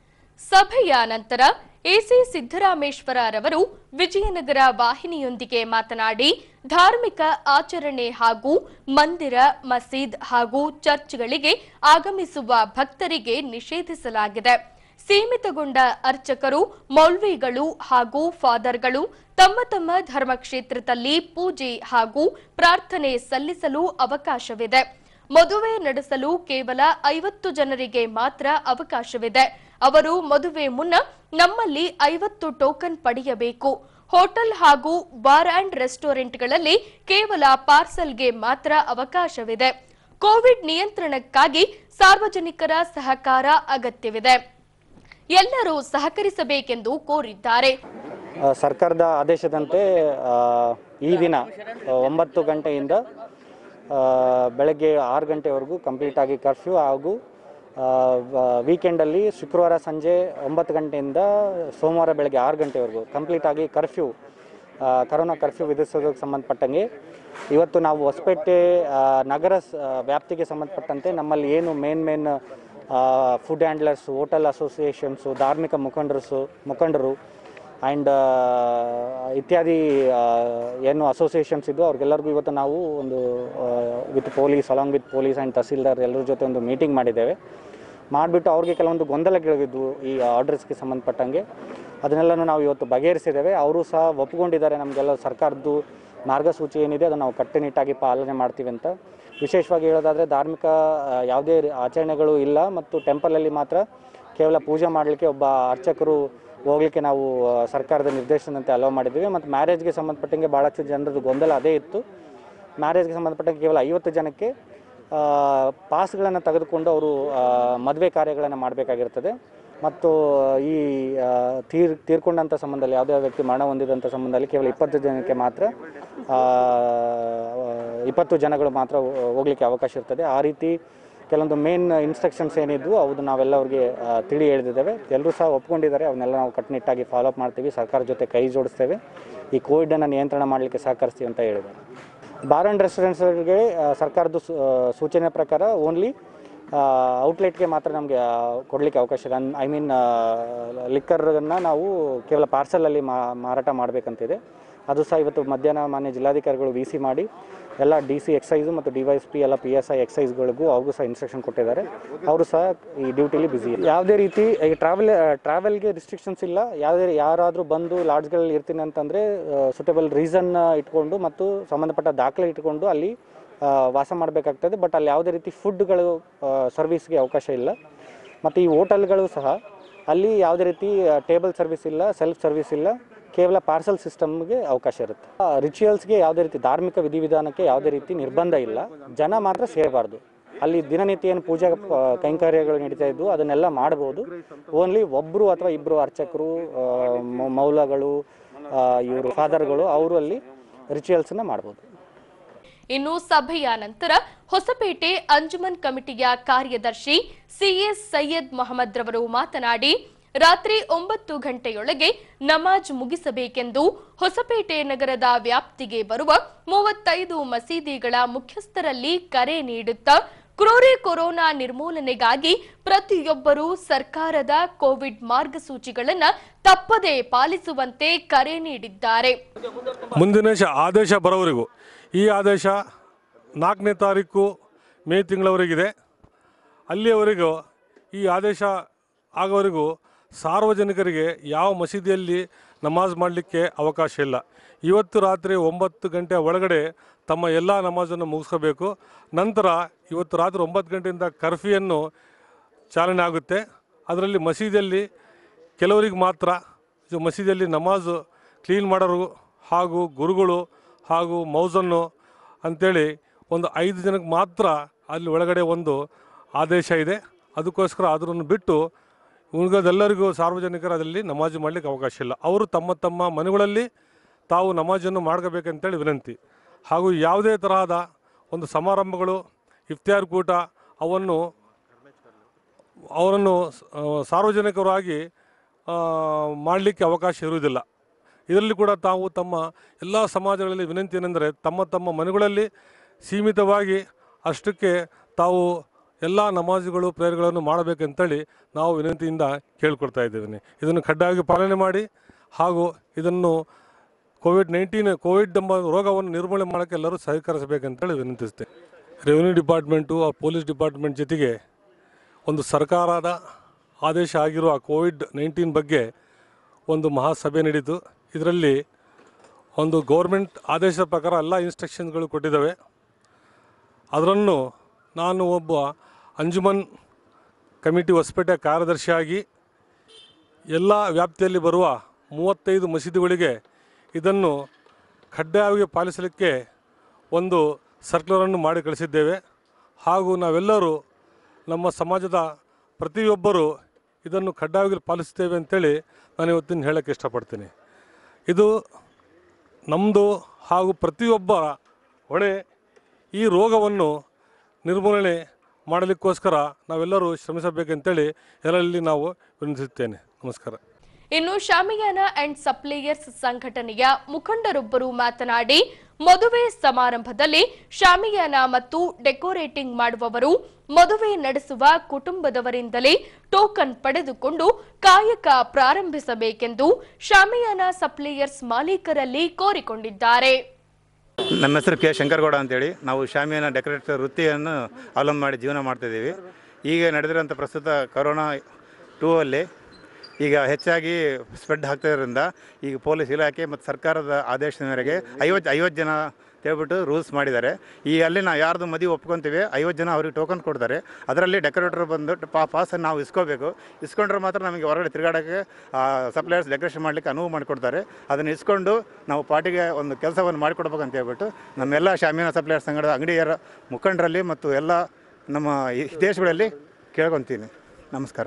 ಸಭೆಯ ನಂತರ ಎಸಿ ಸಿದ್ದರಾಮೇಶ್ವರ ರವರು ವಿಜಯನಗರ ವಾಹಿನಿಯೊಂದಿಗೆ ಮಾತನಾಡಿ ಧಾರ್ಮಿಕ ಆಚರಣೆ ಹಾಗೂ ಮಂದಿರ ಮಸೀದ್ ಹಾಗೂ ಚರ್ಚ್ಗಳಿಗೆ ಆಗಮಿಸುವ ಭಕ್ತರಿಗೆ ನಿಷೇಧಿಸಲಾಗಿದೆ ಸೀಮಿತಗೊಂಡ ಅರ್ಚಕರು ಮೌಲ್ವಿಗಳು ಹಾಗೂ ಫಾದರ್ಗಳು ತಮ್ಮ ತಮ್ಮ ಧರ್ಮಕ್ಷೇತ್ರದಲ್ಲಿ ಪೂಜೆ ಹಾಗೂ ಪ್ರಾರ್ಥನೆ ಸಲ್ಲಿಸಲು ಅವಕಾಶವಿದೆ ಮದುವೆ ನಡೆಸಲು ಕೇವಲ ಐವತ್ತು ಜನರಿಗೆ ಮಾತ್ರ ಅವಕಾಶವಿದೆ ಅವರು ಮದುವೆ ಮುನ್ನ ನಮ್ಮಲ್ಲಿ ಐವತ್ತು ಟೋಕನ್ ಪಡೆಯಬೇಕು ಹೋಟೆಲ್ ಹಾಗೂ ಬಾರ್ ಅಂಡ್ ರೆಸ್ಟೋರೆಂಟ್ಗಳಲ್ಲಿ ಕೇವಲ ಪಾರ್ಸಲ್ಗೆ ಮಾತ್ರ ಅವಕಾಶವಿದೆ ಕೋವಿಡ್ ನಿಯಂತ್ರಣಕ್ಕಾಗಿ ಸಾರ್ವಜನಿಕರ ಸಹಕಾರ ಅಗತ್ಯವಿದೆ ಎಲ್ಲರೂ ಸಹಕರಿಸಬೇಕೆಂದು ಕೋರಿದ್ದಾರೆ ಆ, ಸರ್ಕಾರದ ಆದೇಶದಂತೆ ಆ, ಈ ದಿನ ಆ, ಒಂಬತ್ತು ಗಂಟೆಯಿಂದ ಆ, ಬೆಳಗ್ಗೆ ಆರು ಗಂಟೆವರೆಗೂ ಕಂಪ್ಲೀಟಾಗಿ ಕರ್ಫ್ಯೂ ಹಾಗೂ ವೀಕೆಂಡಲ್ಲಿ ಶುಕ್ರವಾರ ಸಂಜೆ ಒಂಬತ್ತು ಗಂಟೆಯಿಂದ ಸೋಮವಾರ ಬೆಳಗ್ಗೆ ಆರು ಗಂಟೆವರೆಗೂ ಕಂಪ್ಲೀಟಾಗಿ ಕರ್ಫ್ಯೂ ಕರೋನಾ ಕರ್ಫ್ಯೂ ವಿಧಿಸೋದಕ್ಕೆ ಸಂಬಂಧಪಟ್ಟಂಗೆ ಇವತ್ತು ನಾವು ಹೊಸಪೇಟೆ ಆ, ನಗರ ಸ- ಆ, ವ್ಯಾಪ್ತಿಗೆ ಸಂಬಂಧಪಟ್ಟಂತೆ ನಮ್ಮಲ್ಲಿ ಏನು main main food handlers hotel associations ಧಾರ್ಮಿಕ ಮುಖಂಡರು ಮುಖಂಡರು ಆ್ಯಂಡ್ ಇತ್ಯಾದಿ ಆ, ಏನು ಅಸೋಸಿಯೇಷನ್ಸ್ ಇದ್ದು ಅವ್ರಿಗೆಲ್ಲರಿಗೂ ಇವತ್ತು ನಾವು ಒಂದು with police along with police and tahsildar ಎಲ್ಲರ ಜೊತೆ ಒಂದು ಮೀಟಿಂಗ್ ಮಾಡಿದ್ದೇವೆ ಮಾಡಿಬಿಟ್ಟು ಅವ್ರಿಗೆ ಕೆಲವೊಂದು ಗೊಂದಲಗಳಿದ್ವು ಈ ಆರ್ಡರ್ಸ್ಗೆ ಸಂಬಂಧಪಟ್ಟಂಗೆ ಅದನ್ನೆಲ್ಲನೂ ನಾವು ಇವತ್ತು ಬಗೆಹರಿಸಿದ್ದೇವೆ ಅವರು ಸಹ ಒಪ್ಪಿಕೊಂಡಿದ್ದಾರೆ ನಮಗೆಲ್ಲ ಸರ್ಕಾರದ್ದು ಮಾರ್ಗಸೂಚಿ ಏನಿದೆ ಅದನ್ನು ನಾವು ಕಟ್ಟುನಿಟ್ಟಾಗಿ ಪಾಲನೆ ಮಾಡ್ತೀವಿ ಅಂತ ವಿಶೇಷವಾಗಿ ಹೇಳೋದಾದರೆ ಧಾರ್ಮಿಕ ಆ, ಯಾವುದೇ ರಿ- ಆಚರಣೆಗಳು ಇಲ್ಲ ಮತ್ತು ಟೆಂಪಲಲ್ಲಿ ಮಾತ್ರ ಕೇವಲ ಪೂಜೆ ಮಾಡಲಿಕ್ಕೆ ಒಬ್ಬ ಅರ್ಚಕರು ಹೋಗ್ಲಿಕ್ಕೆ ನಾವು ಆ, ಸರ್ಕಾರದ ನಿರ್ದೇಶನದಂತೆ ಅಲೋ ಮಾಡಿದ್ದೀವಿ ಮತ್ತು ಮ್ಯಾರೇಜ್ಗೆ ಸಂಬಂಧಪಟ್ಟಂಗೆ ಭಾಳಷ್ಟು ಜನರದ್ದು ಗೊಂದಲ ಅದೇ ಇತ್ತು ಮ್ಯಾರೇಜ್ಗೆ ಸಂಬಂಧಪಟ್ಟಂಗೆ ಕೇವಲ ಐವತ್ತು ಜನಕ್ಕೆ ಪಾಸ್ಗಳನ್ನು ತೆಗೆದುಕೊಂಡು ಅವರು ಮದುವೆ ಕಾರ್ಯಗಳನ್ನು ಮಾಡಬೇಕಾಗಿರ್ತದೆ ಮತ್ತು ಈ ಆ, ತೀರ್ ತೀರ್ಕೊಂಡಂಥ ಸಂಬಂಧದಲ್ಲಿ ಯಾವುದೇ ವ್ಯಕ್ತಿ ಮರಣ ಹೊಂದಿದಂಥ ಸಂಬಂಧದಲ್ಲಿ ಕೇವಲ ಇಪ್ಪತ್ತು ಜನಕ್ಕೆ ಮಾತ್ರ ಆ, ಇಪ್ಪತ್ತು ಜನಗಳು ಮಾತ್ರ ಹೋ- ಹೋಗ್ಲಿಕ್ಕೆ ಅವಕಾಶ ಇರ್ತದೆ ಆ ರೀತಿ ಕೆಲವೊಂದು ಮೇನ್ ಇನ್ಸ್ಟ್ರಕ್ಷನ್ಸ್ ಏನಿದ್ವು ಅದು ನಾವೆಲ್ಲ ಅವ್ರಿಗೆ ಆ, ತಿಳಿ ಹೇಳಿದ್ದೇವೆ ಎಲ್ಲರೂ ಸಹ ಒಪ್ಕೊಂಡಿದ್ದಾರೆ ಅವನ್ನೆಲ್ಲ ನಾವು ಕಟ್ಟುನಿಟ್ಟಾಗಿ ಫಾಲೋ ಅಪ್ ಮಾಡ್ತೀವಿ ಸರ್ಕಾರ ಜೊತೆ ಕೈ ಜೋಡಿಸ್ತೇವೆ ಈ ಕೋವಿಡನ್ನು ನಿಯಂತ್ರಣ ಮಾಡಲಿಕ್ಕೆ ಸಹಕರಿಸ್ತೀವಿ ಅಂತ ಹೇಳಿದ್ದಾರೆ ಬಾರ್ ಆ್ಯಂಡ್ ರೆಸ್ಟೋರೆಂಟ್ಸ್ಗಳಿಗೆ ಆ, ಸರ್ಕಾರದ ಸೂ- ಆ, ಸೂಚನೆ ಪ್ರಕಾರ ಓನ್ಲಿ ಔಟ್ಲೆಟ್ಗೆ ಮಾತ್ರ ನಮಗೆ ಕೊಡಲಿಕ್ಕೆ ಅವಕಾಶ ಇದೆ ಐ ಮೀನ್ ಲಿಕ್ಕರನ್ನು ನಾವು ಕೇವಲ ಪಾರ್ಸಲಲ್ಲಿ ಮಾ ಮಾರಾಟ ಮಾಡಬೇಕಂತಿದೆ ಅದು ಸಹ ಇವತ್ತು ಮಧ್ಯಾಹ್ನ ಮಾನ್ಯ ಜಿಲ್ಲಾಧಿಕಾರಿಗಳು ವಿ ಸಿ ಮಾಡಿ ಎಲ್ಲ ಡಿ ಸಿ ಎಕ್ಸೈಸು ಮತ್ತು ಡಿ ವೈ ಎಸ್ ಪಿ ಎಲ್ಲ ಪಿ ಎಸ್ ಐ ಎಕ್ಸೈಸ್ಗಳಿಗೂ ಅವ್ರಿಗೂ ಸಹ ಇನ್ಸ್ಟ್ರಕ್ಷನ್ ಕೊಟ್ಟಿದ್ದಾರೆ ಅವರು ಸಹ ಈ ಡ್ಯೂಟಿಲಿ ಬ್ಯುಸಿ ಯಾವುದೇ ರೀತಿ ಈ ಟ್ರಾವೆಲ್ ಟ್ರಾವೆಲ್ಗೆ ರಿಸ್ಟ್ರಿಕ್ಷನ್ಸ್ ಇಲ್ಲ ಯಾವುದೇ ಯಾರಾದರೂ ಬಂದು ಲಾಡ್ಜ್ಗಳಲ್ಲಿ ಇರ್ತೀನಿ ಅಂತಂದರೆ ಸುಟೇಬಲ್ ರೀಸನ್ ಇಟ್ಕೊಂಡು ಮತ್ತು ಸಂಬಂಧಪಟ್ಟ ದಾಖಲೆ ಇಟ್ಕೊಂಡು ಅಲ್ಲಿ ಆ, ವಾಸ ಮಾಡಬೇಕಾಗ್ತದೆ ಬಟ್ ಅಲ್ಲಿ ಯಾವುದೇ ರೀತಿ ಫುಡ್ಗಳು ಸರ್ವಿಸ್ಗೆ ಅವಕಾಶ ಇಲ್ಲ ಮತ್ತು ಈ ಹೋಟೆಲ್ಗಳು ಸಹ ಅಲ್ಲಿ ಯಾವುದೇ ರೀತಿ ಟೇಬಲ್ ಸರ್ವಿಸ್ ಇಲ್ಲ ಸೆಲ್ಫ್ ಸರ್ವಿಸ್ ಇಲ್ಲ ಕೇವಲ ಪಾರ್ಸಲ್ ಸಿಸ್ಟಮ್ಗೆ ಅವಕಾಶ ಇರುತ್ತೆ ರಿಚುವಲ್ಸ್ಗೆ ಯಾವುದೇ ರೀತಿ ಧಾರ್ಮಿಕ ವಿಧಿವಿಧಾನಕ್ಕೆ ಯಾವುದೇ ರೀತಿ ನಿರ್ಬಂಧ ಇಲ್ಲ ಜನ ಮಾತ್ರ ಸೇರಬಾರ್ದು ಅಲ್ಲಿ ದಿನನಿತ್ಯ ಏನು ಪೂಜಾ ಆ, ಕೈಂಕರ್ಯಗಳು ನಡೀತಾ ಇದ್ವು ಅದನ್ನೆಲ್ಲ ಮಾಡ್ಬೋದು ಓನ್ಲಿ ಒಬ್ಬರು ಅಥವಾ ಇಬ್ಬರು ಅರ್ಚಕರು ಆ, ಮೌ- ಮೌಲಗಳು ಇವರು ಫಾದರ್ಗಳು ಅವರು ಅಲ್ಲಿ ರಿಚುವಲ್ಸನ್ನ ಮಾಡ್ಬೋದು ಇನ್ನು ಸಭೆಯ ನಂತರ ಹೊಸಪೇಟೆ ಅಂಜುಮನ್ ಕಮಿಟಿಯ ಕಾರ್ಯದರ್ಶಿ ಸಿಎಸ್ ಸೈಯದ್ ಮೊಹಮ್ಮದ್ ರವರು ಮಾತನಾಡಿ ರಾತ್ರಿ ಒಂಬತ್ತು ಗಂಟೆಯೊಳಗೆ ನಮಾಜ್ ಮುಗಿಸಬೇಕೆಂದು ಹೊಸಪೇಟೆ ನಗರದ ವ್ಯಾಪ್ತಿಗೆ ಬರುವ ಮೂವತ್ತೈದು ಮಸೀದಿಗಳ ಮುಖ್ಯಸ್ಥರಲ್ಲಿ ಕರೆ ನೀಡುತ್ತಾ ಕ್ರೋರೆ ಕೊರೋನಾ ನಿರ್ಮೂಲನೆಗಾಗಿ ಪ್ರತಿಯೊಬ್ಬರೂ ಸರ್ಕಾರದ ಕೋವಿಡ್ ಮಾರ್ಗಸೂಚಿಗಳನ್ನು ತಪ್ಪದೇ ಪಾಲಿಸುವಂತೆ ಕರೆ ನೀಡಿದ್ದಾರೆ ಮುಂದಿನ ಶ- ಆದೇಶ ಬರೋವರೆಗೂ ಈ ಆದೇಶ ನಾಲ್ಕನೇ ತಾರೀಕು ಮೇ ತಿಂಗಳವರೆಗಿದೆ ಅಲ್ಲಿಯವರೆಗೂ ಈ ಆದೇಶ ಆಗೋವರೆಗೂ ಸಾರ್ವಜನಿಕರಿಗೆ ಯಾವ ಮಸೀದಿಯಲ್ಲಿ ನಮಾಜ್ ಮಾಡಲಿಕ್ಕೆ ಅವಕಾಶ ಇಲ್ಲ ಇವತ್ತು ರಾತ್ರಿ ಒಂಬತ್ತು ಗಂಟೆ ಒಳಗಡೆ ತಮ್ಮ ಎಲ್ಲ ನಮಾಜನ್ನು ಮುಗಿಸ್ಕೋಬೇಕು ನಂತರ ಇವತ್ತು ರಾತ್ರಿ ಒಂಬತ್ತು ಗಂಟೆಯಿಂದ ಕರ್ಫ್ಯೂಯನ್ನು ಚಾಲನೆ ಆಗುತ್ತೆ ಅದರಲ್ಲಿ ಮಸೀದಿಯಲ್ಲಿ ಕೆಲವರಿಗೆ ಮಾತ್ರ ಇದು ಮಸೀದಿಯಲ್ಲಿ ನಮಾಜ್ ಕ್ಲೀನ್ ಮಾಡೋರು ಹಾಗೂ ಗುರುಗಳು ಹಾಗೂ ಮೌಸನ್ನು ಅಂಥೇಳಿ ಒಂದು ಐದು ಜನಕ್ಕೆ ಮಾತ್ರ ಅಲ್ಲಿ ಒಳಗಡೆ ಒಂದು ಆದೇಶ ಇದೆ ಅದಕ್ಕೋಸ್ಕರ ಅದನ್ನು ಬಿಟ್ಟು ಉಳಿದೆಲ್ಲರಿಗೂ ಸಾರ್ವಜನಿಕರು ಅದರಲ್ಲಿ ನಮಾಜು ಮಾಡಲಿಕ್ಕೆ ಅವಕಾಶ ಇಲ್ಲ ಅವರು ತಮ್ಮ ತಮ್ಮ ಮನೆಗಳಲ್ಲಿ ತಾವು ನಮಾಜನ್ನು ಮಾಡ್ಕೋಬೇಕಂತೇಳಿ ವಿನಂತಿ ಹಾಗೂ ಯಾವುದೇ ತರಹದ ಒಂದು ಸಮಾರಂಭಗಳು ಇಫ್ತಿಯಾರ್ ಕೂಟ ಅವನ್ನು ಅವರನ್ನು ಆ, ಸಾರ್ವಜನಿಕರಾಗಿ ಮಾಡಲಿಕ್ಕೆ ಅವಕಾಶ ಇರುವುದಿಲ್ಲ ಇದರಲ್ಲಿ ಕೂಡ ತಾವು ತಮ್ಮ ಎಲ್ಲ ಸಮಾಜಗಳಲ್ಲಿ ವಿನಂತಿ ಏನೆಂದರೆ ತಮ್ಮ ತಮ್ಮ ಮನೆಗಳಲ್ಲಿ ಸೀಮಿತವಾಗಿ ಅಷ್ಟಕ್ಕೆ ತಾವು ಎಲ್ಲ ನಮಾಜುಗಳು ಪ್ರೇಯರ್ಗಳನ್ನು ಮಾಡಬೇಕಂತೇಳಿ ನಾವು ವಿನಂತಿಯಿಂದ ಕೇಳ್ಕೊಳ್ತಾ ಇದ್ದೇವೆ ಇದನ್ನು ಕಡ್ಡಾಯವಾಗಿ ಪಾಲನೆ ಮಾಡಿ ಹಾಗೂ ಇದನ್ನು ಕೋವಿಡ್ ನೈನ್ಟೀನ್ ಕೋವಿಡ್ ಎಂಬ ರೋಗವನ್ನು ನಿರ್ಮೂಲನೆ ಮಾಡೋಕ್ಕೆ ಎಲ್ಲರೂ ಸಹಕರಿಸಬೇಕಂತೇಳಿ ವಿನಂತಿಸ್ತೇನೆ ರೆವಿನ್ಯೂ ಡಿಪಾರ್ಟ್ಮೆಂಟು ಆ ಪೊಲೀಸ್ ಡಿಪಾರ್ಟ್ಮೆಂಟ್ ಜೊತೆಗೆ ಒಂದು ಸರ್ಕಾರದ ಆದೇಶ ಆಗಿರುವ ಕೋವಿಡ್ ನೈನ್ಟೀನ್ ಬಗ್ಗೆ ಒಂದು ಮಹಾಸಭೆ ನಡೀತು ಇದರಲ್ಲಿ ಒಂದು ಗೌರ್ಮೆಂಟ್ ಆದೇಶದ ಪ್ರಕಾರ ಎಲ್ಲ ಇನ್ಸ್ಟ್ರಕ್ಷನ್ಗಳು ಕೊಟ್ಟಿದ್ದಾವೆ ಅದನ್ನು ನಾನು ಒಬ್ಬ ಅಂಜುಮನ್ ಕಮಿಟಿ ಹೊಸಪೇಟೆ ಕಾರ್ಯದರ್ಶಿಯಾಗಿ ಎಲ್ಲ ವ್ಯಾಪ್ತಿಯಲ್ಲಿ ಬರುವ ಮೂವತ್ತೈದು ಮಸೀದಿಗಳಿಗೆ ಇದನ್ನು ಕಡ್ಡಾಯವಾಗಿ ಪಾಲಿಸಲಿಕ್ಕೆ ಒಂದು ಸರ್ಕ್ಯುಲರನ್ನು ಮಾಡಿ ಕಳಿಸಿದ್ದೇವೆ ಹಾಗೂ ನಾವೆಲ್ಲರೂ ನಮ್ಮ ಸಮಾಜದ ಪ್ರತಿಯೊಬ್ಬರು ಇದನ್ನು ಕಡ್ಡಾಯವಾಗಿ ಪಾಲಿಸ್ತೇವೆ ಅಂತೇಳಿ ನಾನು ಇವತ್ತಿನ ಹೇಳೋಕ್ಕೆ ಇಷ್ಟಪಡ್ತೀನಿ ಇದು ನಮ್ಮದು ಹಾಗೂ ಪ್ರತಿಯೊಬ್ಬ ಹೊಣೆ ಈ ರೋಗವನ್ನು ನಿರ್ಮೂಲನೆ ಮಾಡಲಿಕ್ಕೋಸ್ಕರ ನಾವೆಲ್ಲರೂ ಶ್ರಮಿಸಬೇಕಂತೇಳಿ ಎಲ್ಲರಲ್ಲಿ ನಾವು ವಿನಂತಿಸುತ್ತೇನೆ ನಮಸ್ಕಾರ ಇನ್ನು ಶಾಮಿಯಾನ ಅಂಡ್ ಸಪ್ಲೈಯರ್ಸ್ ಸಂಘಟನೆಯ ಮುಖಂಡರೊಬ್ಬರು ಮಾತನಾಡಿ ಮದುವೆ ಸಮಾರಂಭದಲ್ಲಿ ಶಾಮಿಯಾನ ಮತ್ತು ಡೆಕೋರೇಟಿಂಗ್ ಮಾಡುವವರು ಮದುವೆ ನಡೆಸುವ ಕುಟುಂಬದವರಿಂದಲೇ ಟೋಕನ್ ಪಡೆದುಕೊಂಡು ಕಾಯಕ ಪ್ರಾರಂಭಿಸಬೇಕೆಂದು ಶಾಮಿಯಾನ ಸಪ್ಲೈಯರ್ಸ್ ಮಾಲೀಕರಲ್ಲಿ ಕೋರಿಕೊಂಡಿದ್ದಾರೆ ನಮ್ಮ ಹೆಸರು ಕೆ ಶಂಕರಗೌಡ ಅಂತೇಳಿ ನಾವು ಶಾಮಿಯಾನ ಡೆಕೋರೇಟರ್ ವೃತ್ತಿಯನ್ನು ಅವಲಂಬನೆ ಮಾಡಿ ಜೀವನ ಮಾಡ್ತಾಯಿದ್ದೀವಿ ಈಗ ನಡೆದಿರೋಂಥ ಪ್ರಸ್ತುತ ಕೊರೋನಾ ಟೂ ಅಲ್ಲಿ ಈಗ ಹೆಚ್ಚಾಗಿ ಸ್ಪ್ರೆಡ್ ಆಗ್ತಿರೋದ್ರಿಂದ ಈಗ ಪೊಲೀಸ್ ಇಲಾಖೆ ಮತ್ತು ಸರ್ಕಾರದ ಆದೇಶದ ಮೇರೆಗೆ ಐವತ್ತು ಐವತ್ತು ಜನ ಹೇಳ್ಬಿಟ್ಟು ರೂಲ್ಸ್ ಮಾಡಿದ್ದಾರೆ ಈ ಅಲ್ಲಿ ನಾವು ಯಾರ್ದು ಮದುವೆ ಒಪ್ಕೊತೀವಿ ಐವತ್ತು ಜನ ಅವ್ರಿಗೆ ಟೋಕನ್ ಕೊಡ್ತಾರೆ ಅದರಲ್ಲಿ ಡೆಕೋರೇಟರ್ ಬಂದು ಪಾ ಪಾಸನ್ನು ನಾವು ಇಸ್ಕೋಬೇಕು ಇಸ್ಕೊಂಡ್ರೆ ಮಾತ್ರ ನಮಗೆ ಹೊರಗಡೆ ತಿರುಗಾಡೋಕ್ಕೆ ಸಪ್ಲೈಯರ್ಸ್ ಡೆಕೋರೇಷನ್ ಮಾಡಲಿಕ್ಕೆ ಅನುವು ಮಾಡಿಕೊಡ್ತಾರೆ ಅದನ್ನು ಇಸ್ಕೊಂಡು ನಾವು ಪಾರ್ಟಿಗೆ ಒಂದು ಕೆಲಸವನ್ನು ಮಾಡಿಕೊಡ್ಬೇಕು ಅಂತ ಹೇಳ್ಬಿಟ್ಟು ನಮ್ಮೆಲ್ಲ ಶಾಮಿಯಾನ ಸಪ್ಲೈಯರ್ಸ್ ಸಂಘದ ಅಂಗಡಿಯರ ಮುಖಂಡರಲ್ಲಿ ಮತ್ತು ಎಲ್ಲ ನಮ್ಮ ಈ ದೇಶಗಳಲ್ಲಿ ಕೇಳ್ಕೊತೀನಿ ನಮಸ್ಕಾರ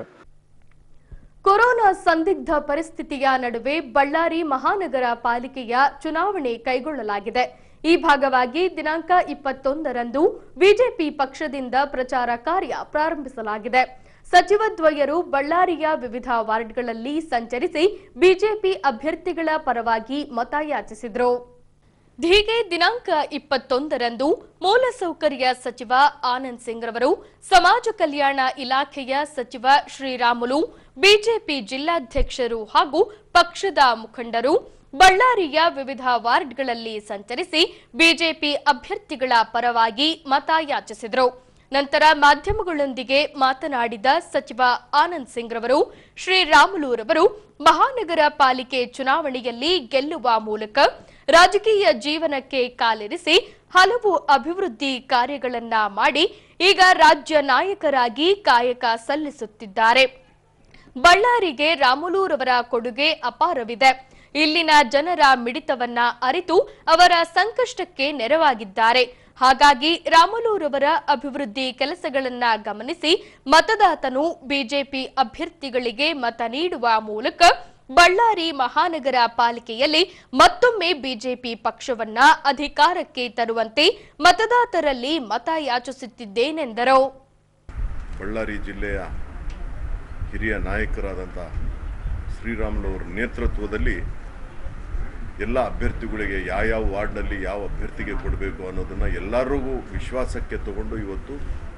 ಕೊರೋನಾ ಸಂದಿಗ್ಧ ಪರಿಸ್ಥಿತಿಯ ನಡುವೆ ಬಳ್ಳಾರಿ ಮಹಾನಗರ ಪಾಲಿಕೆಯ ಚುನಾವಣೆ ಕೈಗೊಳ್ಳಲಾಗಿದೆ ಈ ಭಾಗವಾಗಿ ದಿನಾಂಕ ಇಪ್ಪತ್ತೊಂದರಂದು ಬಿಜೆಪಿ ಪಕ್ಷದಿಂದ ಪ್ರಚಾರ ಕಾರ್ಯ ಪ್ರಾರಂಭಿಸಲಾಗಿದೆ ಸಚಿವದ್ವಯರು ಬಳ್ಳಾರಿಯ ವಿವಿಧ ವಾರ್ಡ್ಗಳಲ್ಲಿ ಸಂಚರಿಸಿ ಬಿಜೆಪಿ ಅಭ್ಯರ್ಥಿಗಳ ಪರವಾಗಿ ಮತಯಾಚಿಸಿದರು ಹೀಗೆ ದಿನಾಂಕ ಇಪ್ಪತ್ತೊಂದರಂದು ಮೂಲಸೌಕರ್ಯ ಸಚಿವ ಆನಂದ್ ಸಿಂಗ್ ರವರು ಸಮಾಜ ಕಲ್ಯಾಣ ಇಲಾಖೆಯ ಸಚಿವ ಶ್ರೀರಾಮುಲು ಬಿಜೆಪಿ ಜಿಲ್ಲಾಧ್ಯಕ್ಷರು ಹಾಗೂ ಪಕ್ಷದ ಮುಖಂಡರು ಬಳ್ಳಾರಿಯ ವಿವಿಧ ವಾರ್ಡ್ಗಳಲ್ಲಿ ಸಂಚರಿಸಿ ಬಿಜೆಪಿ ಅಭ್ಯರ್ಥಿಗಳ ಪರವಾಗಿ ಮತ ಯಾಚಿಸಿದರು ನಂತರ ಮಾಧ್ಯಮಗಳೊಂದಿಗೆ ಮಾತನಾಡಿದ ಸಚಿವ ಆನಂದ್ ಸಿಂಗ್ ರವರು ಶ್ರೀರಾಮುಲುರವರು ಮಹಾನಗರ ಪಾಲಿಕೆ ಚುನಾವಣೆಯಲ್ಲಿ ಗೆಲ್ಲುವ ಮೂಲಕ ರಾಜಕೀಯ ಜೀವನಕ್ಕೆ ಕಾಲಿರಿಸಿ ಹಲವು ಅಭಿವೃದ್ಧಿ ಕಾರ್ಯಗಳನ್ನ ಮಾಡಿ ಈಗ ರಾಜ್ಯ ನಾಯಕರಾಗಿ ಕಾಯಕ ಸಲ್ಲಿಸುತ್ತಿದ್ದಾರೆ ಬಳ್ಳಾರಿಗೆ ರಾಮುಲೂರವರ ಕೊಡುಗೆ ಅಪಾರವಿದೆ ಇಲ್ಲಿನ ಜನರ ಮಿಡಿತವನ್ನ ಅರಿತು ಅವರ ಸಂಕಷ್ಟಕ್ಕೆ ನೆರವಾಗಿದ್ದಾರೆ ಹಾಗಾಗಿ ರಾಮುಲೂರವರ ಅಭಿವೃದ್ಧಿ ಕೆಲಸಗಳನ್ನ ಗಮನಿಸಿ ಮತದಾತನು ಬಿಜೆಪಿ ಅಭ್ಯರ್ಥಿಗಳಿಗೆ ಮತ ನೀಡುವ ಮೂಲಕ ಬಳ್ಳಾರಿ ಮಹಾನಗರ ಪಾಲಿಕೆಯಲ್ಲಿ ಮತ್ತೊಮ್ಮೆ ಬಿಜೆಪಿ ಪಕ್ಷವನ್ನ ಅಧಿಕಾರಕ್ಕೆ ತರುವಂತೆ ಮತದಾತರಲ್ಲಿ ಮತ ಯಾಚಿಸುತ್ತಿದ್ದೇನೆಂದರು ಬಳ್ಳಾರಿ ಜಿಲ್ಲೆಯ ಹಿರಿಯ ನಾಯಕರಾದಂಥ ಶ್ರೀರಾಮುಲವರ ನೇತೃತ್ವದಲ್ಲಿ ಎಲ್ಲ ಅಭ್ಯರ್ಥಿಗಳಿಗೆ ಯಾವ್ಯಾವ ವಾರ್ಡ್ನಲ್ಲಿ ಯಾವ ಅಭ್ಯರ್ಥಿಗೆ ಕೊಡಬೇಕು ಅನ್ನೋದನ್ನು ಎಲ್ಲರಿಗೂ ವಿಶ್ವಾಸಕ್ಕೆ ತಗೊಂಡು ಇವತ್ತು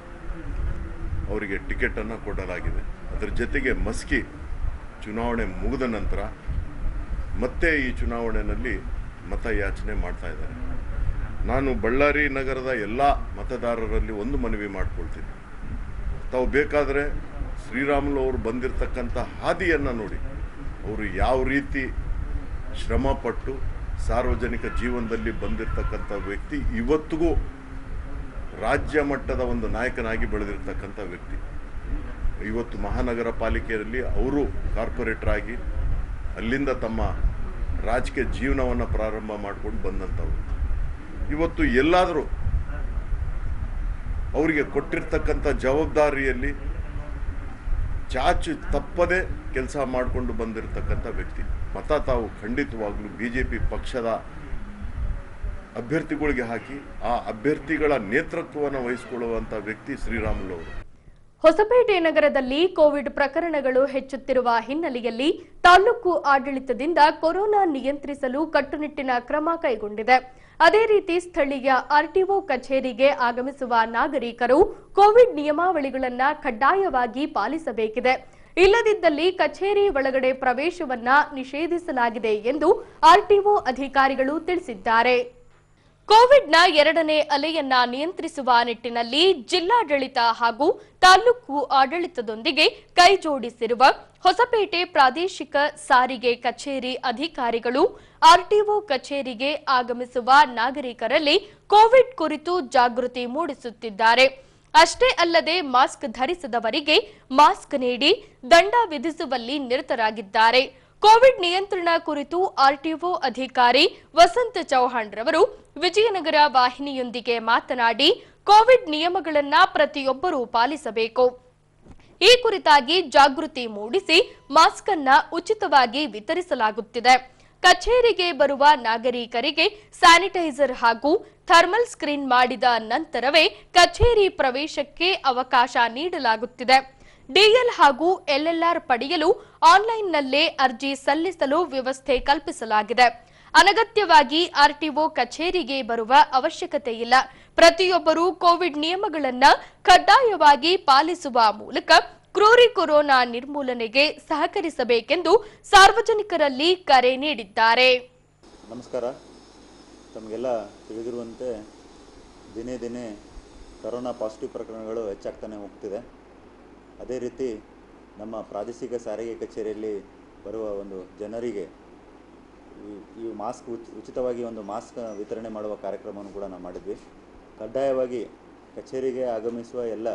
ಅವರಿಗೆ ಟಿಕೆಟನ್ನು ಕೊಡಲಾಗಿದೆ ಅದರ ಜೊತೆಗೆ ಮಸ್ಕಿ ಚುನಾವಣೆ ಮುಗಿದ ನಂತರ ಮತ್ತೆ ಈ ಚುನಾವಣೆಯಲ್ಲಿ ಮತಯಾಚನೆ ಮಾಡ್ತಾ ಇದ್ದಾರೆ ನಾನು ಬಳ್ಳಾರಿ ನಗರದ ಎಲ್ಲ ಮತದಾರರಲ್ಲಿ ಒಂದು ಮನವಿ ಮಾಡ್ಕೊಳ್ತೀನಿ ತಾವು ಬೇಕಾದರೆ ಶ್ರೀರಾಮುಲು ಅವರು ಬಂದಿರತಕ್ಕಂಥ ಹಾದಿಯನ್ನು ನೋಡಿ ಅವರು ಯಾವ ರೀತಿ ಶ್ರಮಪಟ್ಟು ಸಾರ್ವಜನಿಕ ಜೀವನದಲ್ಲಿ ಬಂದಿರತಕ್ಕಂಥ ವ್ಯಕ್ತಿ ಇವತ್ತಿಗೂ ರಾಜ್ಯ ಮಟ್ಟದ ಒಂದು ನಾಯಕನಾಗಿ ಬೆಳೆದಿರ್ತಕ್ಕಂಥ ವ್ಯಕ್ತಿ ಇವತ್ತು ಮಹಾನಗರ ಪಾಲಿಕೆಯಲ್ಲಿ ಅವರು ಕಾರ್ಪೊರೇಟರ್ ಆಗಿ ಅಲ್ಲಿಂದ ತಮ್ಮ ರಾಜಕೀಯ ಜೀವನವನ್ನು ಪ್ರಾರಂಭ ಮಾಡ್ಕೊಂಡು ಬಂದಂಥವ್ರು ಇವತ್ತು ಎಲ್ಲಾದರೂ ಅವರಿಗೆ ಕೊಟ್ಟಿರ್ತಕ್ಕಂಥ ಜವಾಬ್ದಾರಿಯಲ್ಲಿ ಚಾಚು ತಪ್ಪದೆ ಕೆಲಸ ಮಾಡಿಕೊಂಡು ಬಂದಿರತಕ್ಕಂಥ ವ್ಯಕ್ತಿ ಮತ ತಾವು ಖಂಡಿತವಾಗ್ಲೂ ಬಿ ಜೆ ಪಿ ಪಕ್ಷದ ಅಭ್ಯರ್ಥಿಗಳಿಗೆ ಹಾಕಿ ಆ ಅಭ್ಯರ್ಥಿಗಳ ನೇತೃತ್ವವನ್ನು ವಹಿಸಿಕೊಳ್ಳುವಂಥ ವ್ಯಕ್ತಿ ಶ್ರೀರಾಮುಲು ಅವರು ಹೊಸಪೇಟೆ ನಗರದಲ್ಲಿ ಕೋವಿಡ್ ಪ್ರಕರಣಗಳು ಹೆಚ್ಚುತ್ತಿರುವ ಹಿನ್ನೆಲೆಯಲ್ಲಿ ತಾಲೂಕು ಆಡಳಿತದಿಂದ ಕೊರೋನಾ ನಿಯಂತ್ರಿಸಲು ಕಟ್ಟುನಿಟ್ಟಿನ ಕ್ರಮ ಕೈಗೊಂಡಿದೆ ಅದೇ ರೀತಿ ಸ್ಥಳೀಯ ಆರ್ಟಿಒ ಕಚೇರಿಗೆ ಆಗಮಿಸುವ ನಾಗರಿಕರು ಕೋವಿಡ್ ನಿಯಮಾವಳಿಗಳನ್ನ ಕಡ್ಡಾಯವಾಗಿ ಪಾಲಿಸಬೇಕಿದೆ ಇಲ್ಲದಿದ್ದಲ್ಲಿ ಕಚೇರಿ ಒಳಗಡೆ ಪ್ರವೇಶವನ್ನ ನಿಷೇಧಿಸಲಾಗಿದೆ ಎಂದು ಆರ್ಟಿಒ ಅಧಿಕಾರಿಗಳು ತಿಳಿಸಿದ್ದಾರೆ ಕೋವಿಡ್ನ ಎರಡನೇ ಅಲೆಯನ್ನ ನಿಯಂತ್ರಿಸುವ ನಿಟ್ಟಿನಲ್ಲಿ ಜಿಲ್ಲಾಡಳಿತ ಹಾಗೂ ತಾಲೂಕು ಆಡಳಿತದೊಂದಿಗೆ ಕೈಜೋಡಿಸಿರುವ ಹೊಸಪೇಟೆ ಪ್ರಾದೇಶಿಕ ಸಾರಿಗೆ ಕಚೇರಿ ಅಧಿಕಾರಿಗಳು ಆರ್ಟಿಒ ಕಚೇರಿಗೆ ಆಗಮಿಸುವ ನಾಗರಿಕರಲ್ಲಿ ಕೋವಿಡ್ ಕುರಿತು ಜಾಗೃತಿ ಮೂಡಿಸುತ್ತಿದ್ದಾರೆ ಅಷ್ಟೇ ಅಲ್ಲದೆ ಮಾಸ್ಕ್ ಧರಿಸದವರಿಗೆ ಮಾಸ್ಕ್ ನೀಡಿ ದಂಡ ವಿಧಿಸುವಲ್ಲಿ ನಿರತರಾಗಿದ್ದಾರೆ ಕೋವಿಡ್ ನಿಯಂತ್ರಣ ಕುರಿತು ಆರ್ಟಿಒ ಅಧಿಕಾರಿ ವಸಂತ ಚೌಹಾಣ್ ರವರು ವಿಜಯನಗರ ವಾಹಿನಿಯೊಂದಿಗೆ ಮಾತನಾಡಿ ಕೋವಿಡ್ ನಿಯಮಗಳನ್ನ ಪ್ರತಿಯೊಬ್ಬರೂ ಪಾಲಿಸಬೇಕು ಈ ಕುರಿತಾಗಿ ಜಾಗೃತಿ ಮೂಡಿಸಿ ಮಾಸ್ಕ್ ಅನ್ನ ಉಚಿತವಾಗಿ ವಿತರಿಸಲಾಗುತ್ತಿದೆ ಕಚೇರಿಗೆ ಬರುವ ನಾಗರಿಕರಿಗೆ ಸ್ಯಾನಿಟೈಸರ್ ಹಾಗೂ ಥರ್ಮಲ್ ಸ್ಕ್ರೀನ್ ಮಾಡಿದ ನಂತರವೇ ಕಚೇರಿ ಪ್ರವೇಶಕ್ಕೆ ಅವಕಾಶ ನೀಡಲಾಗುತ್ತಿದೆ ಡಿಎಲ್ ಹಾಗೂ ಎಲ್ಎಲ್ಆರ್ ಪಡೆಯಲು ಆನ್ಲೈನ್ನಲ್ಲೇ ಅರ್ಜಿ ಸಲ್ಲಿಸಲು ವ್ಯವಸ್ಥೆ ಕಲ್ಪಿಸಲಾಗಿದೆ ಅನಗತ್ಯವಾಗಿ ಆರ್ಟಿಒ ಕಚೇರಿಗೆ ಬರುವ ಅವಶ್ಯಕತೆ ಇಲ್ಲ ಪ್ರತಿಯೊಬ್ಬರೂ ಕೋವಿಡ್ ನಿಯಮಗಳನ್ನ ಕಡ್ಡಾಯವಾಗಿ ಪಾಲಿಸುವ ಮೂಲಕ ಕ್ರೂರಿ ಕೊರೋನಾ ನಿರ್ಮೂಲನೆಗೆ ಸಹಕರಿಸಬೇಕೆಂದು ಸಾರ್ವಜನಿಕರಲ್ಲಿ ಕರೆ ನೀಡಿದ್ದಾರೆ ನಮಸ್ಕಾರ ತಮಗೆಲ್ಲ ತಿಳಿದಿರುವಂತೆ ದಿನೇ ದಿನೇ ಕರೋನಾ ಪಾಸಿಟಿವ್ ಪ್ರಕರಣಗಳು ಹೆಚ್ಚಾಗ್ತಾನೆ ಹೋಗ್ತಿದೆ ಅದೇ ರೀತಿ ನಮ್ಮ ಪ್ರಾದೇಶಿಕ ಸಾರಿಗೆ ಕಚೇರಿಯಲ್ಲಿ ಬರುವ ಒಂದು ಜನರಿಗೆ ಈ- ಈ ಮಾಸ್ಕ್ ಉಚ್- ಉಚಿತವಾಗಿ ಒಂದು ಮಾಸ್ಕ್ ವಿತರಣೆ ಮಾಡುವ ಕಾರ್ಯಕ್ರಮವನ್ನು ಕೂಡ ನಾವು ಮಾಡಿದ್ವಿ ಕಡ್ಡಾಯವಾಗಿ ಕಚೇರಿಗೆ ಆಗಮಿಸುವ ಎಲ್ಲ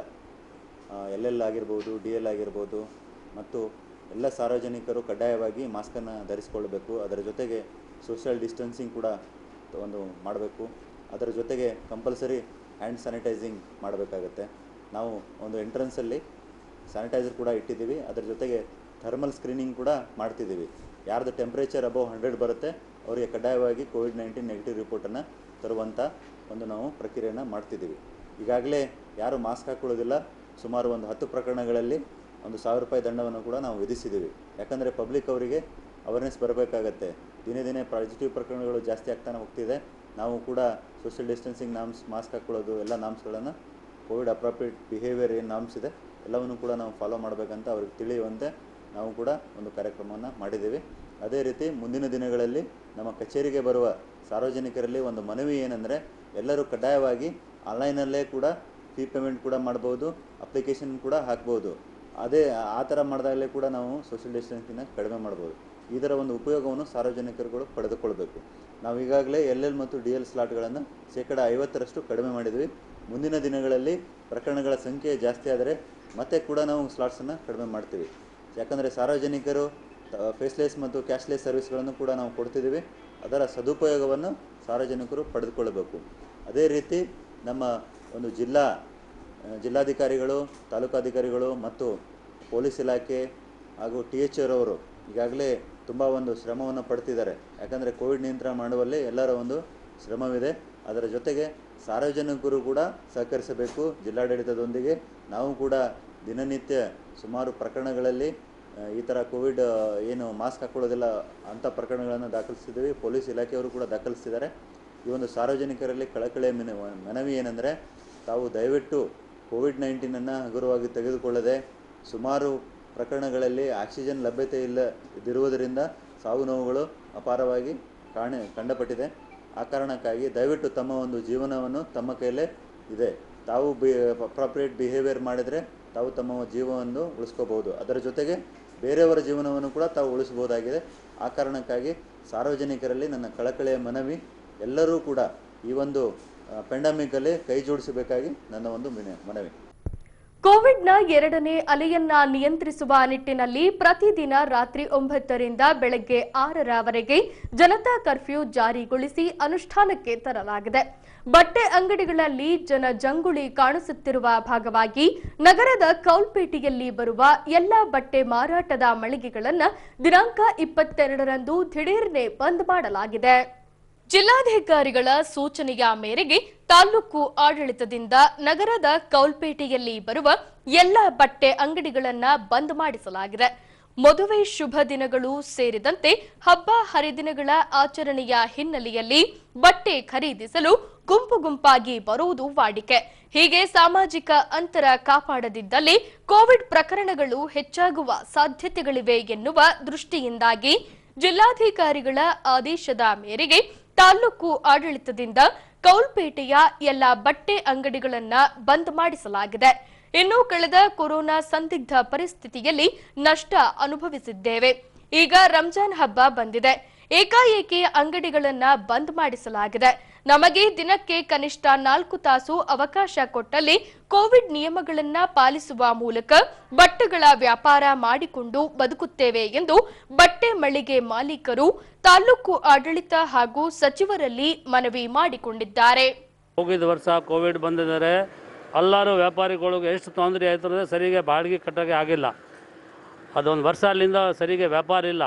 ಎಲ್ ಎಲ್ ಆಗಿರ್ಬೋದು ಡಿ ಎಲ್ ಆಗಿರ್ಬೋದು ಮತ್ತು ಎಲ್ಲ ಸಾರ್ವಜನಿಕರು ಕಡ್ಡಾಯವಾಗಿ ಮಾಸ್ಕನ್ನು ಧರಿಸಿಕೊಳ್ಳಬೇಕು ಅದರ ಜೊತೆಗೆ ಸೋಷಿಯಲ್ ಡಿಸ್ಟೆನ್ಸಿಂಗ್ ಕೂಡ ಒಂದು ಮಾಡಬೇಕು ಅದರ ಜೊತೆಗೆ ಕಂಪಲ್ಸರಿ ಹ್ಯಾಂಡ್ ಸ್ಯಾನಿಟೈಸಿಂಗ್ ಮಾಡಬೇಕಾಗತ್ತೆ ನಾವು ಒಂದು ಎಂಟ್ರೆನ್ಸಲ್ಲಿ ಸ್ಯಾನಿಟೈಸರ್ ಕೂಡ ಇಟ್ಟಿದ್ದೀವಿ ಅದರ ಜೊತೆಗೆ ಥರ್ಮಲ್ ಸ್ಕ್ರೀನಿಂಗ್ ಕೂಡ ಮಾಡ್ತಿದ್ದೀವಿ ಯಾರ್ದು ಟೆಂಪ್ರೇಚರ್ ಅಬೌವ್ ಹಂಡ್ರೆಡ್ ಬರುತ್ತೆ ಅವರಿಗೆ ಕಡ್ಡಾಯವಾಗಿ ಕೋವಿಡ್ ನೈನ್ಟೀನ್ ನೆಗೆಟಿವ್ ರಿಪೋರ್ಟನ್ನು ತರುವಂಥ ಒಂದು ನಾವು ಪ್ರಕ್ರಿಯೆಯನ್ನು ಮಾಡ್ತಿದ್ದೀವಿ ಈಗಾಗಲೇ ಯಾರು ಮಾಸ್ಕ್ ಹಾಕ್ಕೊಳ್ಳೋದಿಲ್ಲ ಸುಮಾರು ಒಂದು ಹತ್ತು ಪ್ರಕರಣಗಳಲ್ಲಿ ಒಂದು ಸಾವಿರ ರೂಪಾಯಿ ದಂಡವನ್ನು ಕೂಡ ನಾವು ವಿಧಿಸಿದ್ದೀವಿ ಯಾಕಂದರೆ ಪಬ್ಲಿಕ್ ಅವರಿಗೆ ಅವೇರ್ನೆಸ್ ಬರಬೇಕಾಗತ್ತೆ ದಿನೇ ದಿನೇ ಪಾಸಿಟಿವ್ ಪ್ರಕರಣಗಳು ಜಾಸ್ತಿ ಆಗ್ತಾನೆ ಹೋಗ್ತಿದೆ ನಾವು ಕೂಡ ಸೋಷಿಯಲ್ ಡಿಸ್ಟೆನ್ಸಿಂಗ್ ನಾಮ್ಸ್ ಮಾಸ್ಕ್ ಹಾಕ್ಕೊಳ್ಳೋದು ಎಲ್ಲ ನಾಮ್ಸ್ಗಳನ್ನು ಕೋವಿಡ್ ಅಪ್ರಾಪ್ರಿಯೇಟ್ ಬಿಹೇವಿಯರ್ ಏನು ನಾಮ್ಸ್ ಇದೆ ಎಲ್ಲವನ್ನು ಕೂಡ ನಾವು ಫಾಲೋ ಮಾಡಬೇಕಂತ ಅವ್ರಿಗೆ ತಿಳಿಯುವಂತೆ ನಾವು ಕೂಡ ಒಂದು ಕಾರ್ಯಕ್ರಮವನ್ನು ಮಾಡಿದ್ದೀವಿ ಅದೇ ರೀತಿ ಮುಂದಿನ ದಿನಗಳಲ್ಲಿ ನಮ್ಮ ಕಚೇರಿಗೆ ಬರುವ ಸಾರ್ವಜನಿಕರಲ್ಲಿ ಒಂದು ಮನವಿ ಏನಂದರೆ ಎಲ್ಲರೂ ಕಡ್ಡಾಯವಾಗಿ ಆನ್ಲೈನಲ್ಲೇ ಕೂಡ ಫೀ ಪೇಮೆಂಟ್ ಕೂಡ ಮಾಡ್ಬೋದು ಅಪ್ಲಿಕೇಶನ್ ಕೂಡ ಹಾಕ್ಬೋದು ಅದೇ ಆ ಥರ ಮಾಡಿದಾಗಲೇ ಕೂಡ ನಾವು ಸೋಷಿಯಲ್ ಡಿಸ್ಟೆನ್ಸಿಂಗ್ನ ಕಡಿಮೆ ಮಾಡ್ಬೋದು ಇದರ ಒಂದು ಉಪಯೋಗವನ್ನು ಸಾರ್ವಜನಿಕರುಗಳು ಪಡೆದುಕೊಳ್ಬೇಕು ನಾವು ಈಗಾಗಲೇ ಎಲ್ ಎಲ್ ಮತ್ತು ಡಿ ಎಲ್ ಸ್ಲಾಟ್ಗಳನ್ನು ಶೇಕಡ ಐವತ್ತರಷ್ಟು ಕಡಿಮೆ ಮಾಡಿದ್ವಿ ಮುಂದಿನ ದಿನಗಳಲ್ಲಿ ಪ್ರಕರಣಗಳ ಸಂಖ್ಯೆ ಜಾಸ್ತಿ ಆದರೆ ಮತ್ತೆ ಕೂಡ ನಾವು ಸ್ಲಾಟ್ಸನ್ನು ಕಡಿಮೆ ಮಾಡ್ತೀವಿ ಯಾಕಂದರೆ ಸಾರ್ವಜನಿಕರು ಫೇಸ್ಲೆಸ್ ಮತ್ತು ಕ್ಯಾಶ್ಲೆಸ್ ಸರ್ವಿಸ್ಗಳನ್ನು ಕೂಡ ನಾವು ಕೊಡ್ತಿದ್ದೀವಿ ಅದರ ಸದುಪಯೋಗವನ್ನು ಸಾರ್ವಜನಿಕರು ಪಡೆದುಕೊಳ್ಳಬೇಕು ಅದೇ ರೀತಿ ನಮ್ಮ ಒಂದು ಜಿಲ್ಲಾ ಆ, ಜಿಲ್ಲಾಧಿಕಾರಿಗಳು ತಾಲೂಕಾಧಿಕಾರಿಗಳು ಮತ್ತು ಪೊಲೀಸ್ ಇಲಾಖೆ ಹಾಗೂ ಟಿ ಎಚ್ ಅವರು ಈಗಾಗಲೇ ತುಂಬ ಒಂದು ಶ್ರಮವನ್ನು ಪಡ್ತಿದ್ದಾರೆ ಯಾಕಂದರೆ ಕೋವಿಡ್ ನಿಯಂತ್ರಣ ಮಾಡುವಲ್ಲಿ ಎಲ್ಲರ ಒಂದು ಶ್ರಮವಿದೆ ಅದರ ಜೊತೆಗೆ ಸಾರ್ವಜನಿಕರು ಕೂಡ ಸಹಕರಿಸಬೇಕು ಜಿಲ್ಲಾಡಳಿತದೊಂದಿಗೆ ನಾವು ಕೂಡ ದಿನನಿತ್ಯ ಸುಮಾರು ಪ್ರಕರಣಗಳಲ್ಲಿ ಆ, ಈ ಥರ ಕೋವಿಡ್ ಆ, ಏನು ಮಾಸ್ಕ್ ಹಾಕ್ಕೊಳ್ಳೋದಿಲ್ಲ ಅಂಥ ಪ್ರಕರಣಗಳನ್ನು ದಾಖಲಿಸಿದ್ದೀವಿ ಪೊಲೀಸ್ ಇಲಾಖೆಯವರು ಕೂಡ ದಾಖಲಿಸ್ತಿದ್ದಾರೆ ಈ ಒಂದು ಸಾರ್ವಜನಿಕರಲ್ಲಿ ಕಳಕಳಿಯ ಮೆನ ಮನವಿ ಏನಂದರೆ ತಾವು ದಯವಿಟ್ಟು ಕೋವಿಡ್ ನೈನ್ಟೀನನ್ನು ಹಗುರವಾಗಿ ತೆಗೆದುಕೊಳ್ಳದೆ ಸುಮಾರು ಪ್ರಕರಣಗಳಲ್ಲಿ ಆಕ್ಸಿಜನ್ ಲಭ್ಯತೆ ಇಲ್ಲ ಇದಿರುವುದರಿಂದ ಸಾವು ನೋವುಗಳು ಅಪಾರವಾಗಿ ಕಾಣ ಕಂಡುಪಟ್ಟಿದೆ ಆ ಕಾರಣಕ್ಕಾಗಿ ದಯವಿಟ್ಟು ತಮ್ಮ ಒಂದು ಜೀವನವನ್ನು ತಮ್ಮ ಕೈಯಲ್ಲೇ ಇದೆ ತಾವು ಬಿ ಅಪ್ರಾಪ್ರಿಯೇಟ್ ಬಿಹೇವಿಯರ್ ಮಾಡಿದರೆ ತಾವು ತಮ್ಮ ಜೀವವನ್ನು ಉಳಿಸ್ಕೋಬಹುದು ಅದರ ಜೊತೆಗೆ ಬೇರೆಯವರ ಜೀವನವನ್ನು ಕೂಡ ತಾವು ಉಳಿಸ್ಬೋದಾಗಿದೆ ಆ ಕಾರಣಕ್ಕಾಗಿ ಸಾರ್ವಜನಿಕರಲ್ಲಿ ನನ್ನ ಕಳಕಳಿಯ ಮನವಿ ಎಲ್ಲರೂ ಕೂಡ ಈ ಒಂದು ಪೆಂಡಮಿಕಲ್ಲಿ ಕೈ ಜೋಡಿಸಬೇಕಾಗಿ ನನ್ನ ಒಂದು ವಿನ- ಮನವಿ ಕೋವಿಡ್ನ ಎರಡನೇ ಅಲೆಯನ್ನ ನಿಯಂತ್ರಿಸುವ ನಿಟ್ಟಿನಲ್ಲಿ ಪ್ರತಿದಿನ ರಾತ್ರಿ ಒಂಬತ್ತರಿಂದ ಬೆಳಗ್ಗೆ ಆರರವರೆಗೆ ಜನತಾ ಕರ್ಫ್ಯೂ ಜಾರಿಗೊಳಿಸಿ ಅನುಷ್ಠಾನಕ್ಕೆ ತರಲಾಗಿದೆ ಬಟ್ಟೆ ಅಂಗಡಿಗಳಲ್ಲಿ ಜನಜಂಗುಳಿ ಕಾಣಿಸುತ್ತಿರುವ ಭಾಗವಾಗಿ ನಗರದ ಕೌಲ್ಪೇಟೆಯಲ್ಲಿ ಬರುವ ಎಲ್ಲಾ ಬಟ್ಟೆ ಮಾರಾಟದ ಮಳಿಗೆಗಳನ್ನು ದಿನಾಂಕ ಇಪ್ಪತ್ತೆರಡರಂದು ದಿಢೀರ್ನೆ ಬಂದ್ ಮಾಡಲಾಗಿದೆ ಜಿಲ್ಲಾಧಿಕಾರಿಗಳ ಸೂಚನೆಯ ಮೇರೆಗೆ ತಾಲೂಕು ಆಡಳಿತದಿಂದ ನಗರದ ಕೌಲ್ಪೇಟೆಯಲ್ಲಿ ಬರುವ ಎಲ್ಲ ಬಟ್ಟೆ ಅಂಗಡಿಗಳನ್ನ ಬಂದ್ ಮಾಡಿಸಲಾಗಿದೆ ಮದುವೆ ಶುಭ ದಿನಗಳು ಸೇರಿದಂತೆ ಹಬ್ಬ ಹರಿದಿನಗಳ ಆಚರಣೆಯ ಹಿನ್ನೆಲೆಯಲ್ಲಿ ಬಟ್ಟೆ ಖರೀದಿಸಲು ಗುಂಪು ಗುಂಪಾಗಿ ಬರುವುದು ವಾಡಿಕೆ ಹೀಗೆ ಸಾಮಾಜಿಕ ಅಂತರ ಕಾಪಾಡದಿದ್ದಲ್ಲಿ ಕೋವಿಡ್ ಪ್ರಕರಣಗಳು ಹೆಚ್ಚಾಗುವ ಸಾಧ್ಯತೆಗಳಿವೆ ಎನ್ನುವ ದೃಷ್ಟಿಯಿಂದಾಗಿ ಜಿಲ್ಲಾಧಿಕಾರಿಗಳ ಆದೇಶದ ಮೇರೆಗೆ ತಾಲೂಕು ಆಡಳಿತದಿಂದ ಕೌಲ್ಪೇಟೆಯ ಎಲ್ಲ ಬಟ್ಟೆ ಅಂಗಡಿಗಳನ್ನ ಬಂದ್ ಮಾಡಿಸಲಾಗಿದೆ ಇನ್ನು ಕಳೆದ ಕೊರೋನಾ ಸಂದಿಗ್ಧ ಪರಿಸ್ಥಿತಿಯಲ್ಲಿ ನಷ್ಟ ಅನುಭವಿಸಿದ್ದೇವೆ ಈಗ ರಂಜಾನ್ ಹಬ್ಬ ಬಂದಿದೆ ಏಕಾಏಕಿ ಅಂಗಡಿಗಳನ್ನ ಬಂದ್ ಮಾಡಿಸಲಾಗಿದೆ ನಮಗೆ ದಿನಕ್ಕೆ ಕನಿಷ್ಠ ನಾಲ್ಕು ತಾಸು ಅವಕಾಶ ಕೊಟ್ಟಲ್ಲಿ ಕೋವಿಡ್ ನಿಯಮಗಳನ್ನ ಪಾಲಿಸುವ ಮೂಲಕ ಬಟ್ಟೆಗಳ ವ್ಯಾಪಾರ ಮಾಡಿಕೊಂಡು ಬದುಕುತ್ತೇವೆ ಎಂದು ಬಟ್ಟೆ ಮಳಿಗೆ ಮಾಲೀಕರು ತಾಲೂಕು ಆಡಳಿತ ಹಾಗೂ ಸಚಿವರಲ್ಲಿ ಮನವಿ ಮಾಡಿಕೊಂಡಿದ್ದಾರೆ ಹೋಗಿದ ವರ್ಷ ಕೋವಿಡ್ ಬಂದಿದ್ದಾರೆ ಎಲ್ಲರೂ ವ್ಯಾಪಾರಿಗಳಿಗೆ ಎಷ್ಟು ತೊಂದರೆ ಆಯ್ತು ಅಂದರೆ ಸರಿಗೆ ಬಾಡಿಗೆ ಕಟ್ಟೋಕ್ಕೆ ಆಗಿಲ್ಲ ಅದೊಂದು ವರ್ಷ ಅಲ್ಲಿಂದ ಸರಿಗೆ ವ್ಯಾಪಾರ ಇಲ್ಲ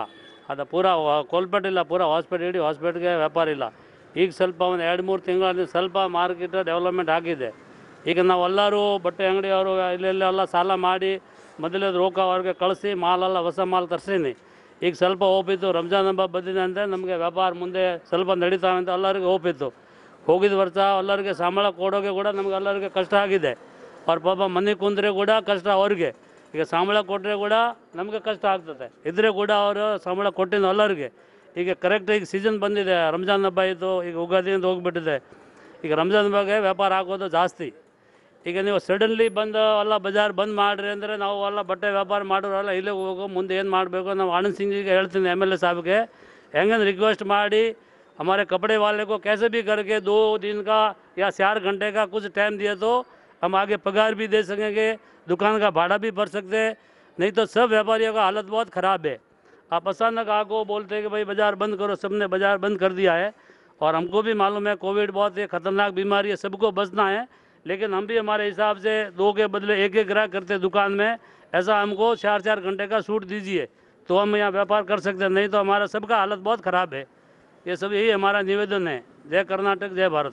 ಅದು ಪೂರಾ ಕೋಲ್ಪೇಟ್ ಇಲ್ಲ ಪೂರಾ ಹಾಸ್ಪಿಟಲ್ ಇಡೀ ಹಾಸ್ಪಿಟ್ಲ್ಗೆ ವ್ಯಾಪಾರ ಇಲ್ಲ ಈಗ ಸ್ವಲ್ಪ ಒಂದು ಎರಡು ಮೂರು ತಿಂಗಳಲ್ಲಿ ಸ್ವಲ್ಪ ಮಾರ್ಕೆಟ್ ಡೆವಲಪ್ಮೆಂಟ್ ಆಗಿದೆ ಈಗ ನಾವೆಲ್ಲರೂ ಬಟ್ಟೆ ಅಂಗಡಿಯವರು ಇಲ್ಲೆಲ್ಲ ಸಾಲ ಮಾಡಿ ಮೊದಲೇ ರೋಕ ಅವ್ರಿಗೆ ಕಳಿಸಿ ಮಾಲೆಲ್ಲ ಹೊಸ ಮಾಲ್ ತರಿಸೀನಿ ಈಗ ಸ್ವಲ್ಪ ಹೋಪಿತ್ತು ರಂಜಾನ್ ಹಬ್ಬ ಬಂದಿದೆ ಅಂದರೆ ನಮಗೆ ವ್ಯಾಪಾರ ಮುಂದೆ ಸ್ವಲ್ಪ ನಡೀತಾವೆ ಅಂತ ಎಲ್ಲರಿಗೂ ಹೋಪಿತ್ತು ಹೋಗಿದ ವರ್ಷ ಎಲ್ಲರಿಗೆ ಸಂಬಳ ಕೊಡೋಕೆ ಕೂಡ ನಮ್ಗೆ ಎಲ್ಲರಿಗೆ ಕಷ್ಟ ಆಗಿದೆ ಅವ್ರ ಪಾಪ ಮನೆ ಕುಂದ್ರೆ ಕೂಡ ಕಷ್ಟ ಅವ್ರಿಗೆ ಈಗ ಸಂಬಳ ಕೊಟ್ಟರೆ ಕೂಡ ನಮಗೆ ಕಷ್ಟ ಆಗ್ತದೆ ಇದ್ರೆ ಕೂಡ ಅವರು ಸಂಬಳ ಕೊಟ್ಟಿದ್ದು ಎಲ್ಲರಿಗೆ ಈಗ ಕರೆಕ್ಟ್ ಈಗ ಸೀಸನ್ ಬಂದಿದೆ ರಂಜಾನ್ ಹಬ್ಬ ಇತ್ತು ಈಗ ಉಗಾದಿಯಿಂದ ಹೋಗ್ಬಿಟ್ಟಿದೆ ಈಗ ರಂಜಾನ್ ಹಬ್ಬಗೆ ವ್ಯಾಪಾರ ಆಗೋದು ಜಾಸ್ತಿ ಈಗ ನೀವು ಸಡನ್ಲಿ ಬಂದು ಎಲ್ಲ ಬಜಾರ್ ಬಂದ್ ಮಾಡಿರಿ ಅಂದರೆ ನಾವು ಎಲ್ಲ ಬಟ್ಟೆ ವ್ಯಾಪಾರ ಮಾಡೋರೆಲ್ಲ ಇಲ್ಲೇ ಹೋಗೋ ಮುಂದೆ ಏನು ಮಾಡಬೇಕು ನಾವು ಆನಂದ್ ಸಿಂಗಿಗೆ ಹೇಳ್ತೀನಿ ಎಮ್ ಎಲ್ ಎ ಸಾಬ್ಗೆ ಹೆಂಗಂದ್ರೆ ರಿಕ್ವೆಸ್ಟ್ ಮಾಡಿ हमारे कपड़े वाले को कैसे भी करके दो दिन का या चार घंटे का कुछ टाइम दिए तो हम आगे पगार भी दे सकेंगे दुकान का भाड़ा भी भर सकते हैं नहीं तो सब व्यापारियों का हालत बहुत ख़राब है आप अचानक आको बोलते हैं कि भाई बाज़ार बंद करो सबने बाज़ार बंद कर दिया है और हमको भी मालूम है कोविड बहुत ही खतरनाक बीमारी है सबको बचना है लेकिन हम भी हमारे हिसाब से दो के बदले एक एक ग्राहक करते हैं दुकान में ऐसा हमको चार चार घंटे का छूट दीजिए तो हम यहाँ व्यापार कर सकते हैं नहीं तो हमारा सबका हालत बहुत ख़राब है ये सब यही हमारा निवेदन है जय कर्नाटक जय भारत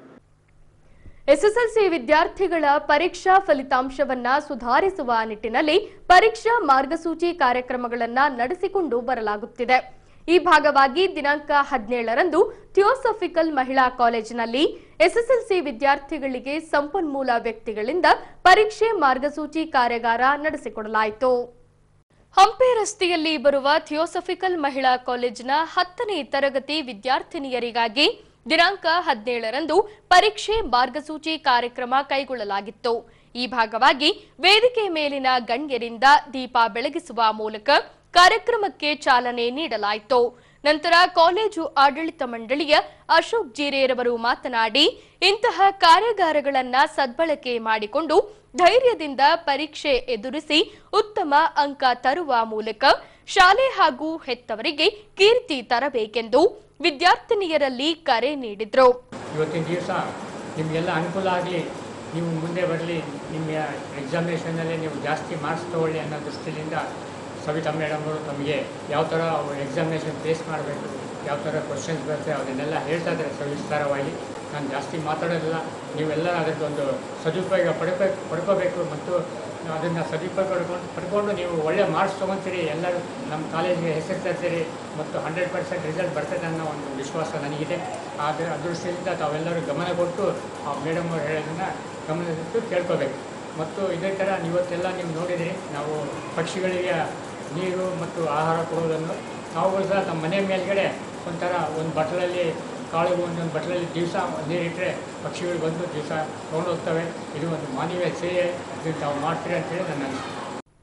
ಎಸ್ಎಸ್ಎಲ್ಸಿ ವಿದ್ಯಾರ್ಥಿಗಳ ಪರೀಕ್ಷಾ ಫಲಿತಾಂಶವನ್ನ ಸುಧಾರಿಸುವ ನಿಟ್ಟಿನಲ್ಲಿ ಪರೀಕ್ಷಾ ಮಾರ್ಗಸೂಚಿ ಕಾರ್ಯಕ್ರಮಗಳನ್ನ ನಡೆಸಿಕೊಂಡು ಬರಲಾಗುತ್ತಿದೆ ಈ ಭಾಗವಾಗಿ ದಿನಾಂಕ ಹದಿನೇಳರಂದು ಥಿಯೋಸಫಿಕಲ್ ಮಹಿಳಾ ಕಾಲೇಜಿನಲ್ಲಿ ಎಸ್ಎಸ್ಎಲ್ಸಿ ವಿದ್ಯಾರ್ಥಿಗಳಿಗೆ ಸಂಪನ್ಮೂಲ ವ್ಯಕ್ತಿಗಳಿಂದ ಪರೀಕ್ಷೆ ಮಾರ್ಗಸೂಚಿ ಕಾರ್ಯಾಗಾರ ನಡೆಸಿಕೊಡಲಾಯಿತು ಹಂಪೆ ರಸ್ತೆಯಲ್ಲಿ ಬರುವ ಥಿಯೋಸಫಿಕಲ್ ಮಹಿಳಾ ಕಾಲೇಜಿನ ಹತ್ತನೇ ತರಗತಿ ವಿದ್ಯಾರ್ಥಿನಿಯರಿಗಾಗಿ ದಿನಾಂಕ ಹದಿನೇಳರಂದು ಪರೀಕ್ಷೆ ಮಾರ್ಗಸೂಚಿ ಕಾರ್ಯಕ್ರಮ ಕೈಗೊಳ್ಳಲಾಗಿತ್ತು ಈ ಭಾಗವಾಗಿ ವೇದಿಕೆ ಮೇಲಿನ ಗಣ್ಯರಿಂದ ದೀಪ ಬೆಳಗಿಸುವ ಮೂಲಕ ಕಾರ್ಯಕ್ರಮಕ್ಕೆ ಚಾಲನೆ ನೀಡಲಾಯಿತು ನಂತರ ಕಾಲೇಜು ಆಡಳಿತ ಮಂಡಳಿಯ ಅಶೋಕ್ ಜೀರೇರವರು ಮಾತನಾಡಿ ಇಂತಹ ಕಾರ್ಯಾಗಾರಗಳನ್ನ ಸದ್ಬಳಕೆ ಮಾಡಿಕೊಂಡು ಧೈರ್ಯದಿಂದ ಪರೀಕ್ಷೆ ಎದುರಿಸಿ ಉತ್ತಮ ಅಂಕ ತರುವ ಮೂಲಕ ಶಾಲೆ ಹಾಗೂ ಹೆತ್ತವರಿಗೆ ಕೀರ್ತಿ ತರಬೇಕೆಂದು ವಿದ್ಯಾರ್ಥಿನಿಯರಲ್ಲಿ ಕರೆ ನೀಡಿದ್ರು ಇವತ್ತಿನ ದಿವಸ ನಿಮಗೆಲ್ಲ ಅನುಕೂಲ ಆಗಲಿ ನೀವು ಮುಂದೆ ಬರಲಿ ನಿಮ್ಮ ಎಕ್ಸಾಮಿನೇಷನಲ್ಲಿ ನೀವು ಜಾಸ್ತಿ ಮಾರ್ಕ್ಸ್ ತೊಗೊಳ್ಳಿ ಅನ್ನೋ ದೃಷ್ಟಿಯಿಂದ ಸವಿತಾ ಮೇಡಮ್ ಅವರು ತಮಗೆ ಯಾವ ಥರ ಎಕ್ಸಾಮಿನೇಷನ್ ಫೇಸ್ ಮಾಡಬೇಕು ಯಾವ ಥರ ಕ್ವಶನ್ಸ್ ಬರುತ್ತೆ ಅದನ್ನೆಲ್ಲ ಹೇಳ್ತಾ ಇದ್ದಾರೆ ಸವಿಸ್ತಾರವಾಗಿ ನಾನು ಜಾಸ್ತಿ ಮಾತಾಡೋದಿಲ್ಲ ನೀವೆಲ್ಲ ಅದಕ್ಕೊಂದು ಸದುಪಯೋಗ ಪಡ್ಬೇಕು ಪಡ್ಕೋಬೇಕು ಮತ್ತು ಅದನ್ನು ಸದುಪಯೋಗ ಪಡ್ಕೊಂಡು ಪಡ್ಕೊಂಡು ನೀವು ಒಳ್ಳೆ ಮಾರ್ಕ್ಸ್ ತೊಗೊತೀರಿ ಎಲ್ಲರೂ ನಮ್ಮ ಕಾಲೇಜಿಗೆ ಹೆಸರು ತರ್ತೀರಿ ಮತ್ತು ಹಂಡ್ರೆಡ್ ಪರ್ಸೆಂಟ್ ರಿಸಲ್ಟ್ ಬರ್ತದೆ ಅನ್ನೋ ಒಂದು ವಿಶ್ವಾಸ ನನಗಿದೆ ಆದರೆ ಅದೃಷ್ಟಿಯಿಂದ ತಾವೆಲ್ಲರೂ ಗಮನ ಕೊಟ್ಟು ಆ ಮೇಡಮ್ ಅವ್ರು ಹೇಳೋದನ್ನು ಗಮನದಲ್ಲಿಟ್ಟು ಕೇಳ್ಕೋಬೇಕು ಮತ್ತು ಇದೇ ಥರ ಇವತ್ತೆಲ್ಲ ನೀವು ನೋಡಿದಿರಿ ನಾವು ಪಕ್ಷಿಗಳಿಗೆ ನೀರು ಮತ್ತು ಆಹಾರ ಕೊಡುವುದನ್ನು ನಾವುಗಳು ಸಹ ನಮ್ಮ ಮನೆ ಮೇಲ್ಗಡೆ ಒಂಥರ ಒಂದು ಬಟ್ಲಲ್ಲಿ ಕಾಳು ಒಂದೊಂದು ಬಟ್ಲಲ್ಲಿ ದಿವಸ ನೀರಿಟ್ಟರೆ ಪಕ್ಷಿಗಳು ಬಂದು ದಿವಸ ತೊಗೊಂಡು ಹೋಗ್ತವೆ ಇದು ಒಂದು ಮಾನವೀಯ ಸೇವೆ ಇದನ್ನು ತಾವು ಮಾಡ್ತೀರಿ ಅಂತೇಳಿ ನನ್ನ ಅನಿಸಿಕೆ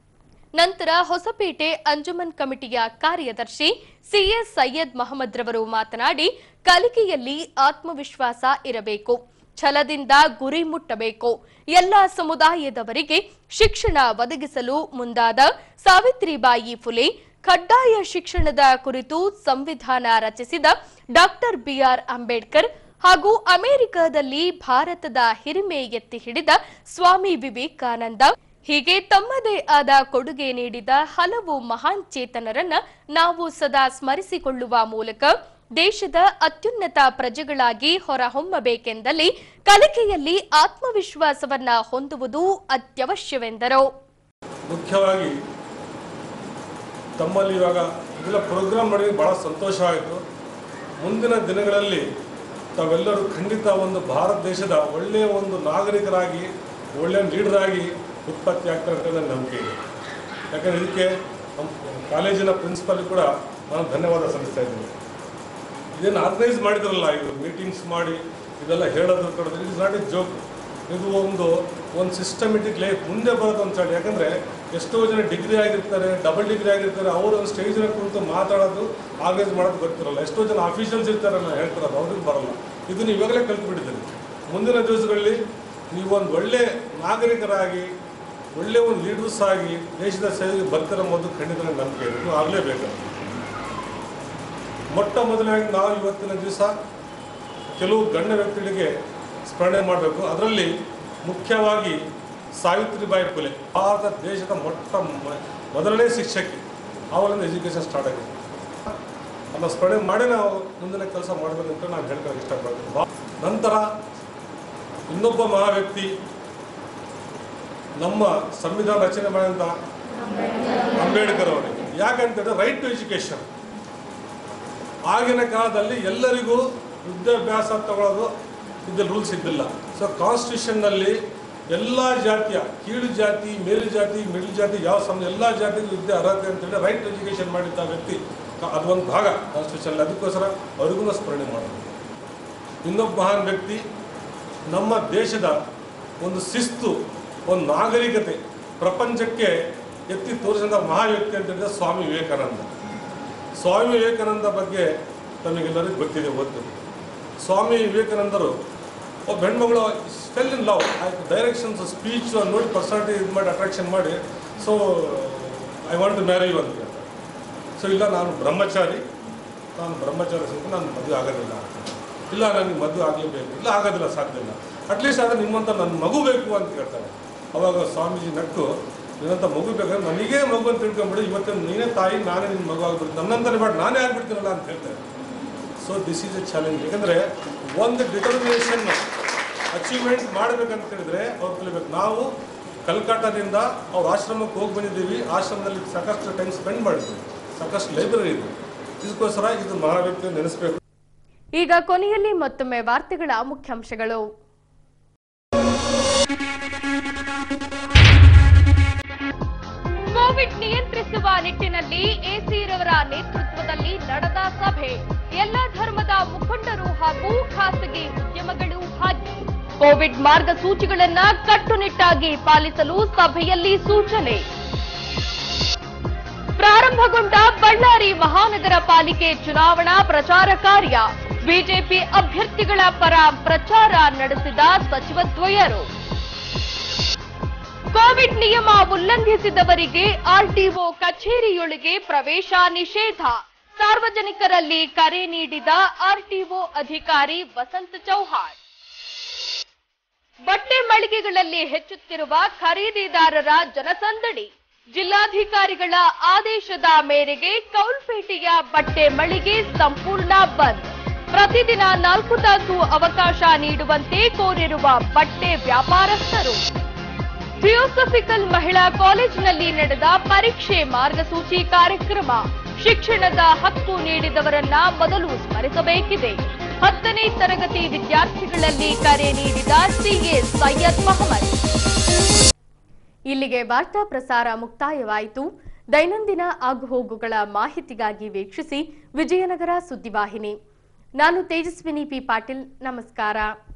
ನಂತರ ಹೊಸಪೇಟೆ ಅಂಜುಮನ್ ಕಮಿಟಿಯ ಕಾರ್ಯದರ್ಶಿ ಸಿಎಸ್ ಸೈಯದ್ ಮಹಮ್ಮದ್ ರವರು ಮಾತನಾಡಿ ಕಲಿಕೆಯಲ್ಲಿ ಆತ್ಮವಿಶ್ವಾಸ ಇರಬೇಕು ಛಲದಿಂದ ಗುರಿ ಮುಟ್ಟಬೇಕು ಎಲ್ಲ ಸಮುದಾಯದವರಿಗೆ ಶಿಕ್ಷಣ ಒದಗಿಸಲು ಮುಂದಾದ ಸಾವಿತ್ರಿಬಾಯಿ ಫುಲೆ ಕಡ್ಡಾಯ ಶಿಕ್ಷಣದ ಕುರಿತು ಸಂವಿಧಾನ ರಚಿಸಿದ ಡಾಕ್ಟರ್ ಬಿಆರ್ ಅಂಬೇಡ್ಕರ್ ಹಾಗೂ ಅಮೆರಿಕದಲ್ಲಿ ಭಾರತದ ಹಿರಿಮೆ ಎತ್ತಿ ಹಿಡಿದ ಸ್ವಾಮಿ ವಿವೇಕಾನಂದ ಹೀಗೆ ತಮ್ಮದೇ ಆದ ಕೊಡುಗೆ ನೀಡಿದ ಹಲವು ಮಹಾನ್ ಚೇತನರನ್ನ ನಾವು ಸದಾ ಸ್ಮರಿಸಿಕೊಳ್ಳುವ ಮೂಲಕ ದೇಶದ ಅತ್ಯುನ್ನತ ಪ್ರಜೆಗಳಾಗಿ ಹೊರಹೊಮ್ಮಬೇಕೆಂದಲ್ಲಿ ಕಲಿಕೆಯಲ್ಲಿ ಆತ್ಮವಿಶ್ವಾಸವನ್ನ ಹೊಂದುವುದು ಅತ್ಯವಶ್ಯವೆಂದರು ಮುಖ್ಯವಾಗಿ ತಮ್ಮಲ್ಲಿ ಇವಾಗ ಇದೆಲ್ಲ ಪ್ರೋಗ್ರಾಮ್ ಮಾಡಿ ಭಾಳ ಸಂತೋಷ ಆಯಿತು ಮುಂದಿನ ದಿನಗಳಲ್ಲಿ ತಾವೆಲ್ಲರೂ ಖಂಡಿತ ಒಂದು ಭಾರತ ದೇಶದ ಒಳ್ಳೆಯ ಒಂದು ನಾಗರಿಕರಾಗಿ ಒಳ್ಳೆಯ ಲೀಡರ್ ಆಗಿ ಉತ್ಪತ್ತಿ ಆಗ್ತಾರೆ ಅಂತ ನನ್ನ ನಂಬಿಕೆ ಇದೆ ಯಾಕಂದರೆ ಇದಕ್ಕೆ ನಮ್ಮ ಕಾಲೇಜಿನ ಪ್ರಿನ್ಸಿಪಲ್ ಕೂಡ ನಾನು ಧನ್ಯವಾದ ಸಲ್ಲಿಸ್ತಾ ಇದ್ದೀನಿ ಇದನ್ನು ಆರ್ಗನೈಸ್ ಮಾಡಿದ್ರಲ್ಲ ಇದು ಮೀಟಿಂಗ್ಸ್ ಮಾಡಿ ಇದೆಲ್ಲ ಹೇಳೋದು ಕೊಡೋದು it is not a joke ಇದು ಒಂದು ಒಂದು ಸಿಸ್ಟಮೆಟಿಕ್ ಲೈಫ್ ಮುಂದೆ ಬರೋದು ಅಂತ ಹೇಳಿ ಯಾಕಂದರೆ ಎಷ್ಟೋ ಜನ ಡಿಗ್ರಿ ಆಗಿರ್ತಾರೆ ಡಬಲ್ ಡಿಗ್ರಿ ಆಗಿರ್ತಾರೆ ಅವರು ಒಂದು ಸ್ಟೇಜ್ನ ಕುರಿತು ಮಾತಾಡೋದು ಆರ್ಗನೈಸ್ ಮಾಡೋದು ಗೊತ್ತಿರಲ್ಲ ಎಷ್ಟೋ ಜನ ಅಫಿಷಿಯಲ್ಸ್ ಇರ್ತಾರಲ್ಲ ಹೇಳ್ತಾರಲ್ಲ ಅವ್ರಿಗೆ ಬರಲ್ಲ ಇದನ್ನು ಇವಾಗಲೇ ಕಲ್ತ್ಬಿಟ್ಟಿದ್ದೀರಿ ಮುಂದಿನ ದಿವಸಗಳಲ್ಲಿ ನೀವು ಒಂದು ಒಳ್ಳೆ ನಾಗರಿಕರಾಗಿ ಒಳ್ಳೆಯ ಒಂದು ಲೀಡರ್ಸ್ ಆಗಿ ದೇಶದ ಸೇವೆಗೆ ಬರ್ತಿರೋ ಮೊದಲು ಖಂಡಿತ ನನಗೆ ನಂಬಿಕೆ ಇದೆ ಇದು ಆಗಲೇಬೇಕು ಮೊಟ್ಟ ಮೊದಲಾಗಿ ನಾವು ಇವತ್ತಿನ ದಿವಸ ಕೆಲವು ಗಣ್ಯ ವ್ಯಕ್ತಿಗಳಿಗೆ ಸ್ಮರಣೆ ಮಾಡಬೇಕು ಅದರಲ್ಲಿ ಮುಖ್ಯವಾಗಿ ಸಾವಿತ್ರಿಬಾಯಿ ಫುಲೆ ಭಾರತ ದೇಶದ ಮೊಟ್ಟ ಮ- ಮೊದಲನೇ ಶಿಕ್ಷಕಿ ಅವರಿಂದ ಎಜುಕೇಷನ್ ಸ್ಟಾರ್ಟ್ ಆಗಿದೆ ನಾವು ಸ್ಮರಣೆ ಮಾಡಿ ನಾವು ಮುಂದಿನ ಕೆಲಸ ಮಾಡಬೇಕು ಅಂತ ನಾನು ಹೇಳ್ಕೊಳ್ಳೋಕೆ ಇಷ್ಟಪಡ್ತೀನಿ ಬಾ- ನಂತರ ಇನ್ನೊಬ್ಬ ಮಹಾ ವ್ಯಕ್ತಿ ನಮ್ಮ ಸಂವಿಧಾನ ರಚನೆ ಮಾಡಿದಂಥ ಅಂಬೇಡ್ಕರ್ ಅವರಿಗೆ ಯಾಕಂತಂದ್ರೆ ರೈಟ್ ಟು ಎಜುಕೇಶನ್ ಆಗಿನ ಕಾಲದಲ್ಲಿ ಎಲ್ಲರಿಗೂ ವಿದ್ಯಾಭ್ಯಾಸ ತಗೊಳ್ಳೋದು ಇದು ರೂಲ್ಸ್ ಇದ್ದಿಲ್ಲ ಸೊ ಕಾನ್ಸ್ಟಿಟ್ಯೂಷನ್ನಲ್ಲಿ ಎಲ್ಲ ಜಾತಿಯ ಕೀಳು ಜಾತಿ ಮೇಲು ಜಾತಿ ಮಿಡ್ಲ್ ಜಾತಿ ಯಾವ ಸಮ ಎಲ್ಲ ಜಾತಿಗೂ ವಿದ್ಯೆ ಅರ್ಹತೆ ಅಂತೇಳಿ ರೈಟ್ ಎಜುಕೇಷನ್ ಮಾಡಿದ್ದ ವ್ಯಕ್ತಿ ಕ- ಅದು ಒಂದು ಭಾಗ ಕಾನ್ಸ್ಟಿಟ್ಯೂಷನ್ ಅದಕ್ಕೋಸ್ಕರ ಅವ್ರಿಗೂ ಸ್ಮರಣೆ ಮಾಡೋದು ಇನ್ನೊಬ್ಬ ಮಹಾನ್ ವ್ಯಕ್ತಿ ನಮ್ಮ ದೇಶದ ಒಂದು ಶಿಸ್ತು ಒಂದು ನಾಗರಿಕತೆ ಪ್ರಪಂಚಕ್ಕೆ ಎತ್ತಿ ತೋರಿಸಿದ ಮಹಾ ವ್ಯಕ್ತಿ ಅಂತ ಹೇಳಿದ್ರೆ ಸ್ವಾಮಿ ವಿವೇಕಾನಂದ ಸ್ವಾಮಿ ವಿವೇಕಾನಂದ ಬಗ್ಗೆ ತಮಗೆಲ್ಲರಿಗೂ ಗೊತ್ತಿದೆ ಓದ್ತಿದೆ ಸ್ವಾಮಿ ವಿವೇಕಾನಂದರು ಒಬ್ಬ ಹೆಣ್ಮಗಳು spell in love directions speech ನೋಡಿ ಪರ್ಸನಾಲಿಟಿ ಇದು ಮಾಡಿ ಅಟ್ರಾಕ್ಷನ್ ಮಾಡಿ so I want to marry you ಅಂತ ಹೇಳ್ತಾರೆ ಸೊ ಇಲ್ಲ ನಾನು ಬ್ರಹ್ಮಚಾರಿ ನಾನು ಬ್ರಹ್ಮಚಾರಿ ಸಿಕ್ಕ ನಾನು ಮದುವೆ ಆಗೋದಿಲ್ಲ ಅಂತ. ಇಲ್ಲ ನನಗೆ ಮದುವೆ ಆಗಲೇಬೇಕು ಇಲ್ಲ ಆಗೋದಿಲ್ಲ ಸಾಧ್ಯ ಇಲ್ಲ ಅಟ್ಲೀಸ್ಟ್ ಆದರೆ ನಿಮ್ಮಂತ ನನ್ನ ಮಗು ಬೇಕು ಅಂತ ಕೇಳ್ತಾರೆ ಅವಾಗ ಸ್ವಾಮೀಜಿ ನಕ್ಕು ನಿನ್ನಂಥ ಮಗು ಬೇಕಾದ್ರೆ ನನಗೇ ಮಗು ಅಂತ ತಿಳ್ಕೊಂಬಿಡಿ ಇವತ್ತಿನ ನೀನೇ ತಾಯಿ ನಾನೇ ನಿನ್ನ ಮಗು ಆಗ್ಬಿಡ್ತೀನಿ ನನ್ನಂತಾನೆ ಮಾಡಿ ನಾನೇ ಆಗ್ಬಿಡ್ತೀನಲ್ಲ ಅಂತ ಹೇಳ್ತಾರೆ so this is a challenge ಯಾಕಂದರೆ ಒಂದು ಡಿಟರ್ಮಿನೇಷನ್ ಅಚೀವ್ಮೆಂಟ್ ಮಾಡಬೇಕಂತ ಹೇಳಿದ್ರೆ ಅವ್ರು ಕಲಿಬೇಕು ನಾವು ಕಲ್ಕಟ್ಟಾದಿಂದ ಅವ್ರ ಆಶ್ರಮಕ್ಕೆ ಹೋಗಿ ಬಂದಿದ್ದೀವಿ ಆಶ್ರಮದಲ್ಲಿ ಸಾಕಷ್ಟು ಟೈಮ್ ಸ್ಪೆಂಡ್ ಮಾಡಿದ್ವಿ ಸಾಕಷ್ಟು ಲೈಬ್ರರಿ ಇದೆ ಇದಕ್ಕೋಸ್ಕರ ಇದು ಮಹಾ ವ್ಯಕ್ತಿ ನೆನೆಸ್ಬೇಕು ಈಗ ಕೊನೆಯಲ್ಲಿ ಮತ್ತೊಮ್ಮೆ ವಾರ್ತೆಗಳ ಮುಖ್ಯಾಂಶಗಳು ಕೋವಿಡ್ ನಿಯಂತ್ರಿಸುವ ನಿಟ್ಟಿನಲ್ಲಿ ಎಸಿರವರ ನೇತೃತ್ವದಲ್ಲಿ ನಡೆದ ಸಭೆ ಎಲ್ಲ ಧರ್ಮದ ಮುಖಂಡರು ಹಾಗೂ ಖಾಸಗಿ ಉದ್ಯಮಗಳು ಭಾಗಿ ಕೋವಿಡ್ ಮಾರ್ಗಸೂಚಿಗಳನ್ನ ಕಟ್ಟುನಿಟ್ಟಾಗಿ ಪಾಲಿಸಲು ಸಭೆಯಲ್ಲಿ ಸೂಚನೆ ಪ್ರಾರಂಭಗೊಂಡ ಬಳ್ಳಾರಿ ಮಹಾನಗರ ಪಾಲಿಕೆ ಚುನಾವಣಾ ಪ್ರಚಾರ ಕಾರ್ಯ ಬಿಜೆಪಿ ಅಭ್ಯರ್ಥಿಗಳ ಪರ ಪ್ರಚಾರ ನಡೆಸಿದ ಸಚಿವದ್ವಯರು ಕೋವಿಡ್ ನಿಯಮ ಉಲ್ಲಂಘಿಸಿದವರಿಗೆ ಆರ್ಟಿಒ ಕಚೇರಿಯೊಳಗೆ ಪ್ರವೇಶ ನಿಷೇಧ ಸಾರ್ವಜನಿಕರಲ್ಲಿ ಕರೆ ನೀಡಿದ ಆರ್ಟಿಒ ಅಧಿಕಾರಿ ವಸಂತ ಚೌಹಾಣ್ ಬಟ್ಟೆ ಮಳಿಗೆಗಳಲ್ಲಿ ಹೆಚ್ಚುತ್ತಿರುವ ಖರೀದಿದಾರರ ಜನಸಂದಣಿ ಜಿಲ್ಲಾಧಿಕಾರಿಗಳ ಆದೇಶದ ಮೇರೆಗೆ ಕೌಲ್ಪೇಟೆಯ ಬಟ್ಟೆ ಮಳಿಗೆ ಸಂಪೂರ್ಣ ಬಂದ್ ಪ್ರತಿದಿನ ನಾಲ್ಕು ತಾಸು ಅವಕಾಶ ನೀಡುವಂತೆ ಕೋರಿರುವ ಬಟ್ಟೆ ವ್ಯಾಪಾರಸ್ಥರು ಥಿಯೋಸಫಿಕಲ್ ಮಹಿಳಾ ಕಾಲೇಜಿನಲ್ಲಿ ನಡೆದ ಪರೀಕ್ಷೆ ಮಾರ್ಗಸೂಚಿ ಕಾರ್ಯಕ್ರಮ ಶಿಕ್ಷಣದ ಹಕ್ಕು ನೀಡಿದವರನ್ನ ಮೊದಲು ಸ್ಮರಿಸಬೇಕಿದೆ ಹತ್ತನೇ ತರಗತಿ ವಿದ್ಯಾರ್ಥಿಗಳಲ್ಲಿ ಕರೆ ನೀಡಿದ ಸಿಎ ಸೈಯದ್ ಮಹಮ್ಮದ್ ಇಲ್ಲಿಗೆ ವಾರ್ತಾ ಪ್ರಸಾರ ಮುಕ್ತಾಯವಾಯಿತು ದೈನಂದಿನ ಆಗುಹೋಗುಗಳ ಮಾಹಿತಿಗಾಗಿ ವೀಕ್ಷಿಸಿ ವಿಜಯನಗರ ಸುದ್ದಿವಾಹಿನಿ ನಾನು ತೇಜಸ್ವಿನಿ ಪಿ ಪಾಟೀಲ್ ನಮಸ್ಕಾರ